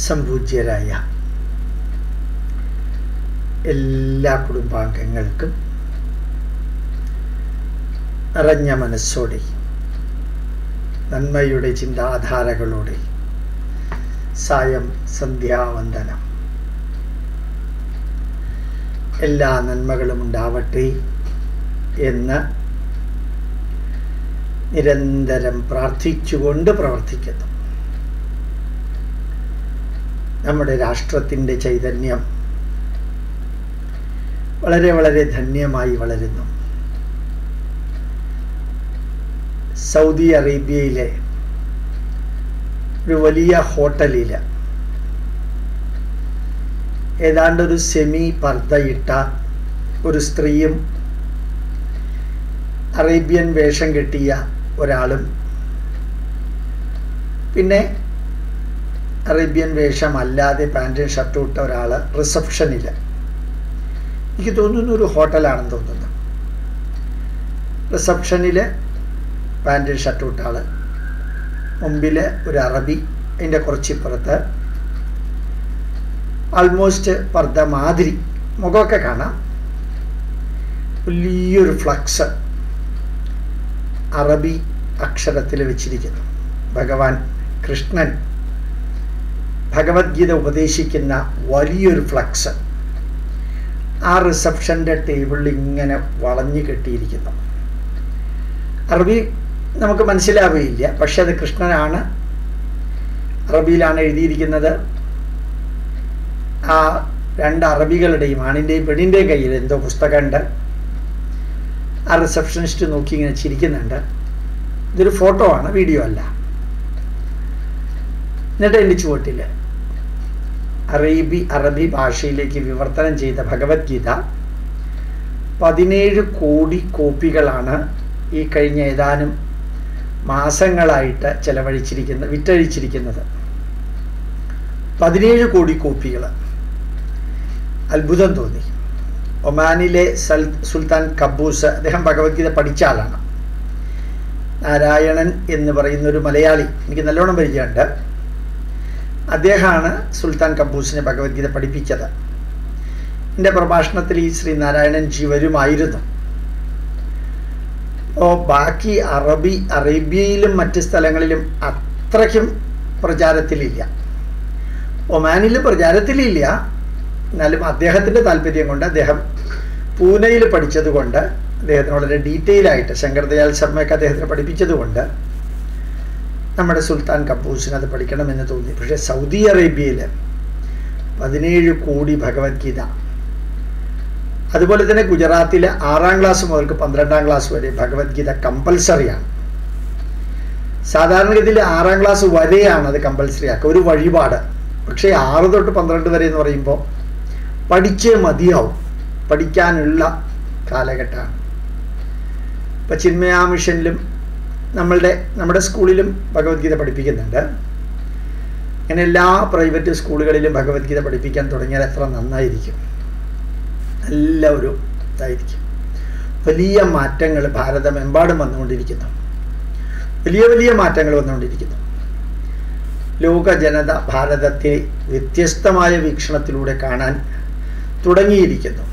സംപൂജ്യരായ എല്ലാ കുടുംബാംഗങ്ങൾക്കും നിറഞ്ഞ മനസ്സോടെ നന്മയുടെ ചിന്താധാരകളോടെ സായം സന്ധ്യാവന്ദനം എല്ലാ നന്മകളും ഉണ്ടാവട്ടെ എന്ന് നിരന്തരം പ്രാർത്ഥിച്ചുകൊണ്ട് പ്രവർത്തിക്കുന്നു നമ്മുടെ രാഷ്ട്രത്തിൻ്റെ ചൈതന്യം വളരെ വളരെ ധന്യമായി വളരുന്നു സൗദി അറേബ്യയിലെ ഒരു വലിയ ഹോട്ടലിൽ ഏതാണ്ടൊരു സെമി പർദ്ദയിട്ട ഒരു സ്ത്രീയും അറേബ്യൻ വേഷം കെട്ടിയ ഒരാളും പിന്നെ അറേബ്യൻ വേഷമല്ലാതെ പാൻറ്റും ഷർട്ടും ഇട്ട ഒരാൾ റിസപ്ഷനിൽ എനിക്ക് തോന്നുന്നു ഒരു ഹോട്ടലാണെന്ന് തോന്നുന്നു റിസപ്ഷനിൽ പാൻറ്റും ഷർട്ടും ഇട്ട ആൾ മുമ്പിൽ ഒരു അറബി അതിൻ്റെ കുറച്ചിപ്പുറത്ത് ആൾമോസ്റ്റ് പർദ്ദ മാതിരി മുഖമൊക്കെ കാണാം വലിയൊരു ഫ്ലക്സ് അറബി അക്ഷരത്തിൽ വെച്ചിരിക്കുന്നു ഭഗവാൻ കൃഷ്ണൻ ഭഗവത്ഗീത ഉപദേശിക്കുന്ന വലിയൊരു ഫ്ലക്സ് ആ റിസപ്ഷൻ്റെ ടേബിളിൽ ഇങ്ങനെ വളഞ്ഞു കെട്ടിയിരിക്കുന്നു അറബി നമുക്ക് മനസ്സിലാവുകയില്ല പക്ഷെ അത് കൃഷ്ണനാണ് അറബിയിലാണ് എഴുതിയിരിക്കുന്നത് ആ രണ്ട് അറബികളുടെയും ആണിൻ്റെയും പെണ്ണിൻ്റെയും കയ്യിൽ എന്തോ പുസ്തകമുണ്ട് ആ റിസപ്ഷനിസ്റ്റ് നോക്കി ഇങ്ങനെ ചിരിക്കുന്നുണ്ട് ഇതൊരു ഫോട്ടോ ആണ് വീഡിയോ അല്ല എന്നിട്ട് എൻ്റെ ചുവട്ടിൽ അറേബി അറബി ഭാഷയിലേക്ക് വിവർത്തനം ചെയ്ത ഭഗവത്ഗീത പതിനേഴ് കോടി കോപ്പികളാണ് ഈ കഴിഞ്ഞ ഏതാനും മാസങ്ങളായിട്ട് ചെലവഴിച്ചിരിക്കുന്ന വിറ്റഴിച്ചിരിക്കുന്നത് പതിനേഴ് കോടി കോപ്പികൾ അത്ഭുതം തോന്നി ഒമാനിലെ സൽ സുൽത്താൻ കബൂസ് അദ്ദേഹം ഭഗവത്ഗീത പഠിച്ച ആളാണ് നാരായണൻ എന്ന് പറയുന്ന ഒരു മലയാളി എനിക്ക് നല്ലോണം പരിചയമുണ്ട് അദ്ദേഹമാണ് സുൽത്താൻ കബൂസിനെ ഭഗവത്ഗീത പഠിപ്പിച്ചത് എൻ്റെ പ്രഭാഷണത്തിൽ ഈ ശ്രീനാരായണൻ ജി വരുമായിരുന്നു അപ്പോൾ ബാക്കി അറബി അറേബ്യയിലും മറ്റ് സ്ഥലങ്ങളിലും അത്രയ്ക്കും പ്രചാരത്തിലില്ല ഒമാനിലും പ്രചാരത്തിലില്ല എന്നാലും അദ്ദേഹത്തിൻ്റെ താല്പര്യം കൊണ്ട് അദ്ദേഹം പൂനെയിൽ പഠിച്ചത് കൊണ്ട് അദ്ദേഹത്തിന് വളരെ ഡീറ്റെയിൽ ആയിട്ട് ശങ്കർദയാൽ ശർമ്മയൊക്കെ അദ്ദേഹത്തിന് പഠിപ്പിച്ചത് കൊണ്ട് നമ്മുടെ സുൽത്താൻ കപ്പൂസിന് അത് പഠിക്കണമെന്ന് തോന്നി പക്ഷേ സൗദി അറേബ്യയിൽ പതിനേഴ് കോടി ഭഗവത്ഗീത അതുപോലെ തന്നെ ഗുജറാത്തിൽ ആറാം ക്ലാസ് മുതൽക്ക് പന്ത്രണ്ടാം ക്ലാസ് വരെ ഭഗവത്ഗീത കമ്പൽസറിയാണ് സാധാരണഗതിയിൽ ആറാം ക്ലാസ് വരെയാണ് അത് കമ്പൽസറി ആക്കുക ഒരു വഴിപാട് പക്ഷേ ആറ് തൊട്ട് പന്ത്രണ്ട് വരെ എന്ന് പറയുമ്പോൾ പഠിച്ചേ മതിയാവും പഠിക്കാനുള്ള കാലഘട്ടമാണ് ഇപ്പം ചിന്മയാ മിഷനിലും നമ്മളുടെ നമ്മുടെ സ്കൂളിലും ഭഗവത്ഗീത പഠിപ്പിക്കുന്നുണ്ട് അങ്ങനെ എല്ലാ പ്രൈവറ്റ് സ്കൂളുകളിലും ഭഗവത്ഗീത പഠിപ്പിക്കാൻ തുടങ്ങിയാൽ എത്ര നന്നായിരിക്കും നല്ല ഒരു ഇതായിരിക്കും വലിയ മാറ്റങ്ങൾ ഭാരതമെമ്പാടും വന്നുകൊണ്ടിരിക്കുന്നു വലിയ വലിയ മാറ്റങ്ങൾ വന്നുകൊണ്ടിരിക്കുന്നു ലോക ജനത ഭാരതത്തെ വ്യത്യസ്തമായ വീക്ഷണത്തിലൂടെ കാണാൻ തുടങ്ങിയിരിക്കുന്നു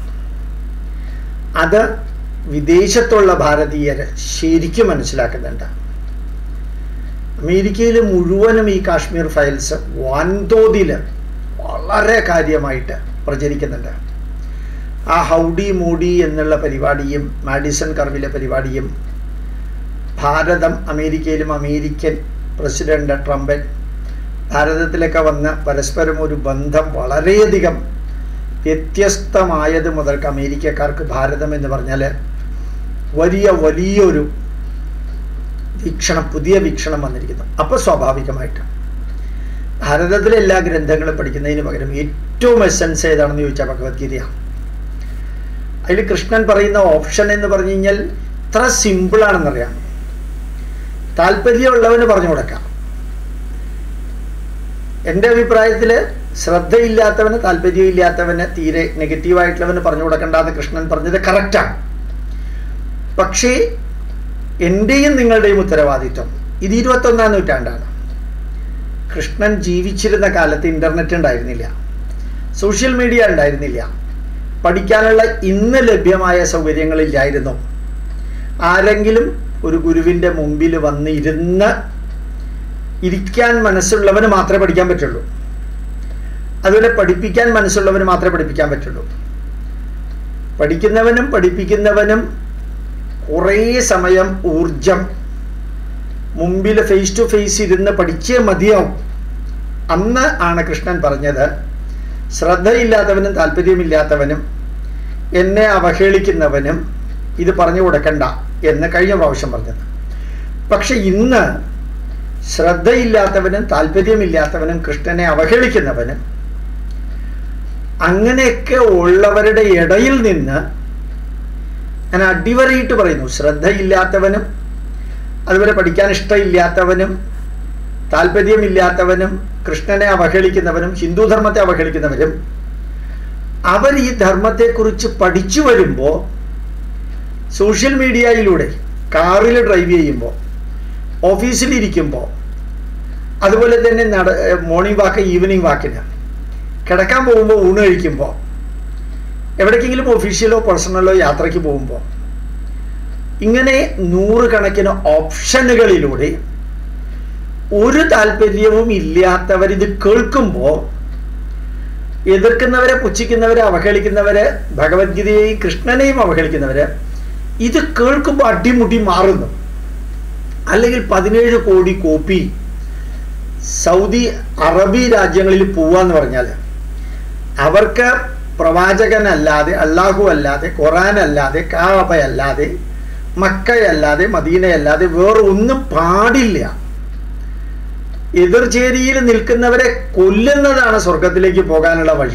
അത് വിദേശത്തുള്ള ഭാരതീയർ ശരിക്കും മനസ്സിലാക്കുന്നുണ്ട് അമേരിക്കയിൽ മുഴുവനും ഈ കാശ്മീർ ഫയൽസ് വൻതോതിൽ വളരെ കാര്യമായിട്ട് പ്രചരിക്കുന്നുണ്ട് ആ ഹൗഡി മോഡി എന്നുള്ള പരിപാടിയും മാഡിസൺ കർവിലെ പരിപാടിയും ഭാരതം അമേരിക്കയിലും അമേരിക്കൻ പ്രസിഡന്റ് ട്രംപൻ ഭാരതത്തിലൊക്കെ വന്ന് പരസ്പരം ഒരു ബന്ധം വളരെയധികം വ്യത്യസ്തമായത് മുതൽക്ക് അമേരിക്കക്കാർക്ക് ഭാരതം എന്ന് പറഞ്ഞാൽ വലിയ വലിയൊരു വീക്ഷണം പുതിയ വീക്ഷണം വന്നിരിക്കുന്നു അപ്പോൾ സ്വാഭാവികമായിട്ട് ഭാരതത്തിലെ എല്ലാ ഗ്രന്ഥങ്ങളും പഠിക്കുന്നതിന് പകരം ഏറ്റവും എസൻസ് ഏതാണെന്ന് ചോദിച്ചാൽ ഭഗവത്ഗീതയാണ് അതിൽ കൃഷ്ണൻ പറയുന്ന ഓപ്ഷൻ എന്ന് പറഞ്ഞു കഴിഞ്ഞാൽ ഇത്ര സിമ്പിളാണെന്നറിയാം താല്പര്യമുള്ളവന് പറഞ്ഞു കൊടുക്കാം എൻ്റെ അഭിപ്രായത്തിൽ ശ്രദ്ധയില്ലാത്തവന് താല്പര്യമില്ലാത്തവന് തീരെ നെഗറ്റീവായിട്ടുള്ളവന് പറഞ്ഞു കൊടുക്കേണ്ടെന്ന് കൃഷ്ണൻ പറഞ്ഞത് കറക്റ്റാണ് പക്ഷേ എൻ്റെയും നിങ്ങളുടെയും ഉത്തരവാദിത്വം ഇത് ഇരുപത്തൊന്നാം നൂറ്റാണ്ടാണ് കൃഷ്ണൻ ജീവിച്ചിരുന്ന കാലത്ത് ഇൻ്റർനെറ്റ് ഉണ്ടായിരുന്നില്ല സോഷ്യൽ മീഡിയ ഉണ്ടായിരുന്നില്ല പഠിക്കാനുള്ള ഇന്ന് ലഭ്യമായ സൗകര്യങ്ങളില്ലായിരുന്നു ആരെങ്കിലും ഒരു ഗുരുവിൻ്റെ മുമ്പിൽ വന്ന് ഇരുന്ന് ഇരിക്കാൻ മനസ്സുള്ളവന് മാത്രമേ പഠിക്കാൻ പറ്റുള്ളൂ അതുപോലെ പഠിപ്പിക്കാൻ മനസ്സുള്ളവന് മാത്രമേ പഠിപ്പിക്കാൻ പറ്റുള്ളൂ പഠിക്കുന്നവനും പഠിപ്പിക്കുന്നവനും കുറേ സമയം ഊർജം മുമ്പിൽ ഫേസ് ടു ഫേസ് ഇരുന്ന് പഠിച്ചേ മതിയാവും അന്ന് ആണ് കൃഷ്ണൻ പറഞ്ഞത് ശ്രദ്ധയില്ലാത്തവനും താല്പര്യമില്ലാത്തവനും എന്നെ അവഹേളിക്കുന്നവനും ഇത് പറഞ്ഞു കൊടുക്കണ്ട എന്ന് കഴിഞ്ഞ പ്രാവശ്യം പറഞ്ഞത് പക്ഷെ ഇന്ന് ശ്രദ്ധയില്ലാത്തവനും താല്പര്യമില്ലാത്തവനും കൃഷ്ണനെ അവഹേളിക്കുന്നവനും അങ്ങനെയൊക്കെ ഉള്ളവരുടെ ഇടയിൽ നിന്ന് ഞാൻ അടിവരയിട്ട് പറയുന്നു ശ്രദ്ധയില്ലാത്തവനും അതുപോലെ പഠിക്കാൻ ഇഷ്ടമില്ലാത്തവനും താല്പര്യമില്ലാത്തവനും കൃഷ്ണനെ അവഹേളിക്കുന്നവനും ഹിന്ദു ധർമ്മത്തെ അവഹേളിക്കുന്നവരും അവർ ഈ ധർമ്മത്തെക്കുറിച്ച് പഠിച്ചു വരുമ്പോൾ സോഷ്യൽ മീഡിയയിലൂടെ കാറിൽ ഡ്രൈവ് ചെയ്യുമ്പോൾ ഓഫീസിലിരിക്കുമ്പോൾ അതുപോലെ തന്നെ നട മോർണിംഗ് വാക്ക് ഈവനിങ് വാക്കിന് കിടക്കാൻ പോകുമ്പോൾ ഊണ് കഴിക്കുമ്പോൾ എവിടേക്കെങ്കിലും ഒഫീഷ്യലോ പേഴ്സണലോ യാത്രയ്ക്ക് പോകുമ്പോൾ ഇങ്ങനെ നൂറുകണക്കിന് ഓപ്ഷനുകളിലൂടെ ഒരു താല്പര്യവും ഇല്ലാത്തവർ ഇത് കേൾക്കുമ്പോൾ എതിർക്കുന്നവരെ പുച്ഛിക്കുന്നവരെ അവഹേളിക്കുന്നവരെ ഭഗവത്ഗീതയെയും കൃഷ്ണനെയും അവഹേളിക്കുന്നവര് ഇത് കേൾക്കുമ്പോൾ അടിമുടി മാറുന്നു അല്ലെങ്കിൽ പതിനേഴ് കോടി കോപ്പി സൗദി അറബി രാജ്യങ്ങളിൽ പോവാന്ന് പറഞ്ഞാൽ അവർക്ക് പ്രവാചകനല്ലാതെ അല്ലാഹു അല്ലാതെ ഖുറാൻ അല്ലാതെ കാബയല്ലാതെ മക്കയല്ലാതെ മദീനയല്ലാതെ വേറെ ഒന്നും പാടില്ല എതിർചേരിയിൽ നിൽക്കുന്നവരെ കൊല്ലുന്നതാണ് സ്വർഗത്തിലേക്ക് പോകാനുള്ള വഴി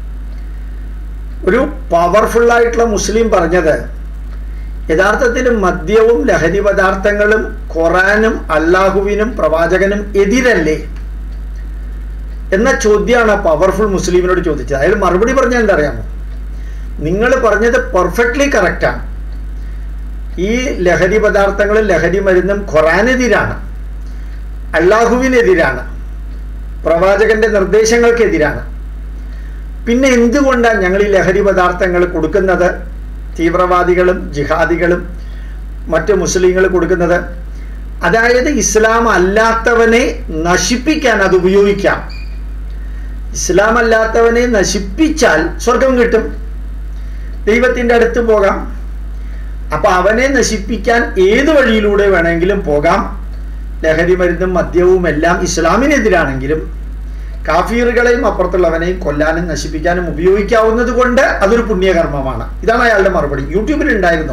ഒരു പവർഫുൾ ആയിട്ടുള്ള മുസ്ലിം പറഞ്ഞത് യഥാർത്ഥത്തിൽ മദ്യവും ലഹരി പദാർത്ഥങ്ങളും ഖുറാനും അള്ളാഹുവിനും പ്രവാചകനും എതിരല്ലേ എന്ന ചോദ്യമാണ് പവർഫുൾ മുസ്ലിമിനോട് ചോദിച്ചത് അയാൾ മറുപടി പറഞ്ഞാൽ എന്താ അറിയാമോ നിങ്ങൾ പറഞ്ഞത് പെർഫെക്റ്റ്ലി കറക്റ്റാണ് ഈ ലഹരി പദാർത്ഥങ്ങളും ലഹരി മരുന്നും ഖുറാനെതിരാണ് അള്ളാഹുവിനെതിരാണ് പ്രവാചകന്റെ നിർദ്ദേശങ്ങൾക്കെതിരാണ് പിന്നെ എന്തുകൊണ്ടാണ് ഞങ്ങൾ ഈ ലഹരി പദാർത്ഥങ്ങൾ കൊടുക്കുന്നത് തീവ്രവാദികളും ജിഹാദികളും മറ്റു മുസ്ലിങ്ങൾ കൊടുക്കുന്നത് അതായത് ഇസ്ലാം അല്ലാത്തവനെ നശിപ്പിക്കാൻ അത് ഉപയോഗിക്കാം ഇസ്ലാം അല്ലാത്തവനെ നശിപ്പിച്ചാൽ സ്വർഗം കിട്ടും ദൈവത്തിൻ്റെ അടുത്ത് പോകാം അപ്പൊ അവനെ നശിപ്പിക്കാൻ ഏത് വഴിയിലൂടെ വേണമെങ്കിലും പോകാം ലഹരി മരുന്നും മദ്യവും എല്ലാം ഇസ്ലാമിനെതിരാണെങ്കിലും കാഫീറുകളെയും അപ്പുറത്തുള്ളവനെയും കൊല്ലാനും നശിപ്പിക്കാനും ഉപയോഗിക്കാവുന്നത് കൊണ്ട് അതൊരു പുണ്യകർമ്മമാണ് ഇതാണ് അയാളുടെ മറുപടി യൂട്യൂബിൽ ഉണ്ടായിരുന്നു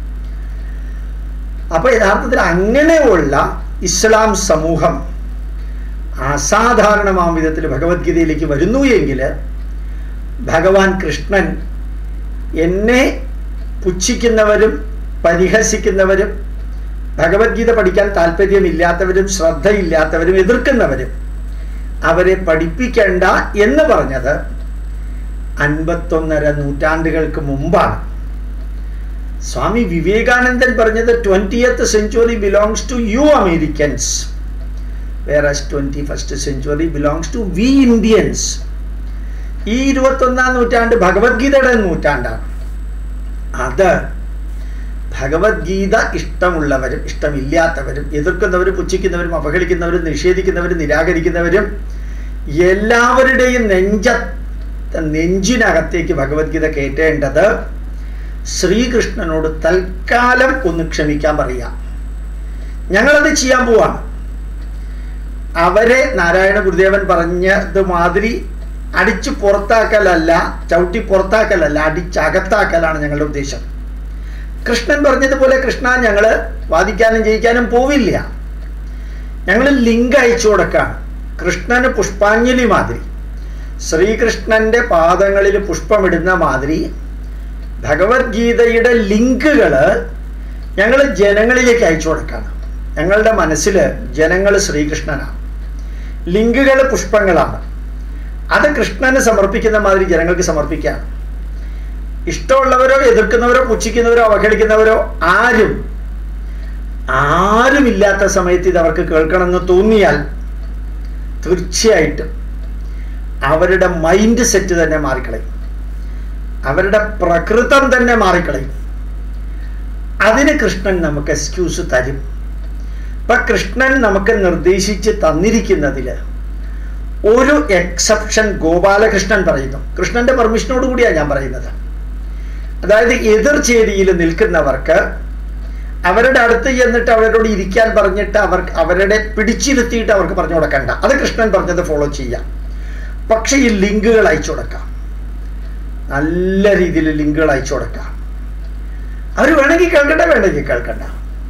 അപ്പൊ യഥാർത്ഥത്തിൽ അങ്ങനെയുള്ള ഇസ്ലാം സമൂഹം അസാധാരണമാം വിധത്തിൽ ഭഗവത്ഗീതയിലേക്ക് വരുന്നു എങ്കിൽ ഭഗവാൻ കൃഷ്ണൻ എന്നെ പുച്ഛിക്കുന്നവരും പരിഹസിക്കുന്നവരും ഭഗവത്ഗീത പഠിക്കാൻ താല്പര്യമില്ലാത്തവരും ശ്രദ്ധയില്ലാത്തവരും എതിർക്കുന്നവരും അവരെ പഠിപ്പിക്കേണ്ട എന്ന് പറഞ്ഞത് അൻപത്തൊന്നര നൂറ്റാണ്ടുകൾക്ക് മുമ്പാണ് സ്വാമി വിവേകാനന്ദൻ പറഞ്ഞത് twentieth century belongs to you Americans whereas twenty first century belongs to we Indians ഈ ഇരുപത്തൊന്നാം നൂറ്റാണ്ട് ഭഗവത്ഗീതയുടെ നൂറ്റാണ്ടാണ് അത് ഭഗവത്ഗീത ഇഷ്ടമുള്ളവരും ഇഷ്ടമില്ലാത്തവരും എതിർക്കുന്നവരും പുച്ഛിക്കുന്നവരും അവഹേളിക്കുന്നവരും നിഷേധിക്കുന്നവരും നിരാകരിക്കുന്നവരും എല്ലാവരുടെയും നെഞ്ച നെഞ്ചിനകത്തേക്ക് ഭഗവത്ഗീത കയറ്റേണ്ടത് ശ്രീകൃഷ്ണനോട് തൽക്കാലം ഒന്ന് ക്ഷമിക്കാൻ പറയാം ഞങ്ങളത് ചെയ്യാൻ പോവാണ് അവരെ നാരായണ ഗുരുദേവൻ പറഞ്ഞത് മാതിരി അടിച്ചു പുറത്താക്കലല്ല ചവിട്ടി പുറത്താക്കലല്ല അടിച്ചകത്താക്കലാണ് ഞങ്ങളുടെ ഉദ്ദേശം കൃഷ്ണൻ പറഞ്ഞതുപോലെ കൃഷ്ണ ഞങ്ങൾ വാദിക്കാനും ജയിക്കാനും പോവില്ല ഞങ്ങൾ ലിങ്ക് അയച്ചു കൊടുക്കാണ് കൃഷ്ണന് പുഷ്പാഞ്ജലി മാതിരി ശ്രീകൃഷ്ണന്റെ പാദങ്ങളിൽ പുഷ്പമിടുന്ന മാതിരി ഭഗവത്ഗീതയുടെ ലിങ്കുകൾ ഞങ്ങൾ ജനങ്ങളിലേക്ക് അയച്ചു കൊടുക്കാണ് ഞങ്ങളുടെ മനസ്സിൽ ജനങ്ങൾ ശ്രീകൃഷ്ണനാണ് ലിങ്കുകൾ പുഷ്പങ്ങളാണ് അത് കൃഷ്ണന് സമർപ്പിക്കുന്ന മാതിരി ജനങ്ങൾക്ക് സമർപ്പിക്കുകയാണ് ഇഷ്ടമുള്ളവരോ എതിർക്കുന്നവരോ പുച്ഛിക്കുന്നവരോ അവഹേളിക്കുന്നവരോ ആരും ആരുമില്ലാത്ത സമയത്ത് ഇത് അവർക്ക് കേൾക്കണമെന്ന് തോന്നിയാൽ തീർച്ചയായിട്ടും അവരുടെ മൈൻഡ് സെറ്റ് തന്നെ മാറിക്കളയും അവരുടെ പ്രകൃതം തന്നെ മാറിക്കളയും അതിന് കൃഷ്ണൻ നമുക്ക് എക്സ്ക്യൂസ് തരും ഇപ്പൊ കൃഷ്ണൻ നമുക്ക് നിർദ്ദേശിച്ച് തന്നിരിക്കുന്നതിൽ ഒരു എക്സെപ്ഷൻ ഗോപാലകൃഷ്ണൻ പറയുന്നു കൃഷ്ണന്റെ പെർമിഷനോട് കൂടിയാണ് ഞാൻ പറയുന്നത് അതായത് എതിർ ചേരിയിൽ നിൽക്കുന്നവർക്ക് അവരുടെ അടുത്ത് ചെന്നിട്ട് അവരോട് ഇരിക്കാൻ പറഞ്ഞിട്ട് അവർക്ക് അവരുടെ പിടിച്ചിരുത്തിയിട്ട് അവർക്ക് പറഞ്ഞു കൊടുക്കണ്ട അത് കൃഷ്ണൻ പറഞ്ഞത് ഫോളോ ചെയ്യാം പക്ഷേ ഈ ലിങ്കുകൾ അയച്ചു കൊടുക്കാം നല്ല രീതിയിൽ ലിങ്കുകൾ അയച്ചു കൊടുക്കാം അവർ വേണമെങ്കിൽ കേൾക്കണ്ട വേണമെങ്കിൽ കേൾക്കണ്ട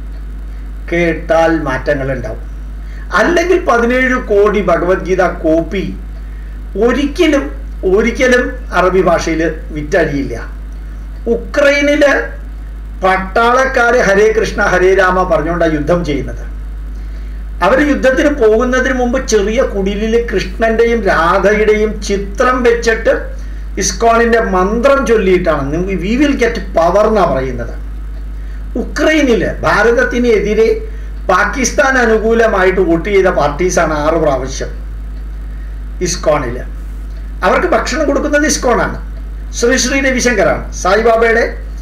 കേട്ടാൽ മാറ്റങ്ങൾ ഉണ്ടാവും അല്ലെങ്കിൽ പതിനേഴ് കോടി ഭഗവത്ഗീത കോപ്പി ഒരിക്കലും ഒരിക്കലും അറബി ഭാഷയിൽ വിറ്റഴിയില്ല ഉക്രൈനില് പട്ടാളക്കാര് ഹരേ കൃഷ്ണ ഹരേ രാമ പറഞ്ഞുകൊണ്ടാണ് യുദ്ധം ചെയ്യുന്നത് അവർ യുദ്ധത്തിന് പോകുന്നതിന് മുമ്പ് ചെറിയ കുടിലിൽ കൃഷ്ണന്റെയും രാധയുടെയും ചിത്രം വെച്ചിട്ട് ഇസ്കോണിന്റെ മന്ത്രം ചൊല്ലിയിട്ടാണ് വി വിൽ ഗെറ്റ് പവർ എന്നാ പറയുന്നത് ഉക്രൈനില് ഭാരതത്തിന് എതിരെ പാകിസ്ഥാൻ അനുകൂലമായിട്ട് വോട്ട് ചെയ്ത പാർട്ടീസാണ് ആറ് പ്രാവശ്യം ഇസ്കോണില് അവർക്ക് ഭക്ഷണം കൊടുക്കുന്നത് ഇസ്കോണാണ് ശ്രീ ശ്രീ രവിശങ്കറാണ് സായിബാബയുടെ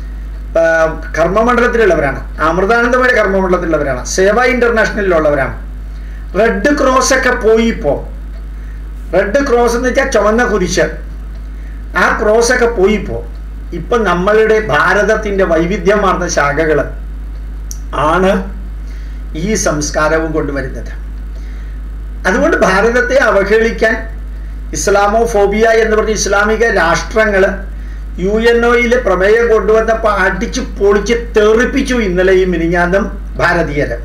കർമ്മമണ്ഡലത്തിലുള്ളവരാണ് അമൃതാനന്ദമയുടെ കർമ്മമണ്ഡലത്തിലുള്ളവരാണ് സേവ ഇന്റർനാഷണലിലുള്ളവരാണ് റെഡ് ക്രോസ് ഒക്കെ പോയി ഇപ്പോ റെഡ് ക്രോസ് എന്ന് വെച്ചാൽ ചുവന്ന കുരിശ് ആ ക്രോസ് ഒക്കെ പോയി ഇപ്പോ ഇപ്പൊ നമ്മളുടെ ഭാരതത്തിന്റെ വൈവിധ്യമാർന്ന ശാഖകൾ ആണ് ഈ സംസ്കാരവും കൊണ്ടുവരുന്നത് അതുകൊണ്ട് ഭാരതത്തെ അവഹേളിക്കാൻ ഇസ്ലാമോ ഫോബിയ എന്ന് പറഞ്ഞ ഇസ്ലാമിക രാഷ്ട്രങ്ങൾ യു എൻ ഒയിൽ പ്രമേയം കൊണ്ടുവന്നപ്പോൾ അടിച്ചു പൊളിച്ച് തെറിപ്പിച്ചു ഇന്നലെയും മിനിഞ്ഞാന്നും ഭാരതീയര്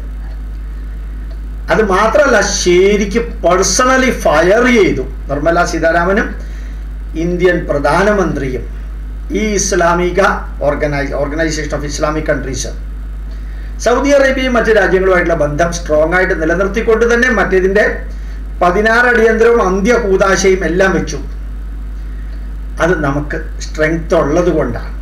അത് മാത്രമല്ല ശരിക്ക് പേഴ്സണലി ഫയർ ചെയ്തു നിർമ്മല സീതാരാമനും ഇന്ത്യൻ പ്രധാനമന്ത്രിയും ഈ ഇസ്ലാമിക organise organisation of Islamic countries Saudi അറേബ്യയും മറ്റു രാജ്യങ്ങളുമായിട്ടുള്ള ബന്ധം സ്ട്രോങ് ആയിട്ട് നിലനിർത്തിക്കൊണ്ട് തന്നെ മറ്റേതിൻ്റെ പതിനാറ് അടിയന്തരവും അന്ത്യ കൂതാശയും എല്ലാം വെച്ചു അത് നമുക്ക് സ്ട്രെങ്ത് ഉള്ളത് കൊണ്ടാണ്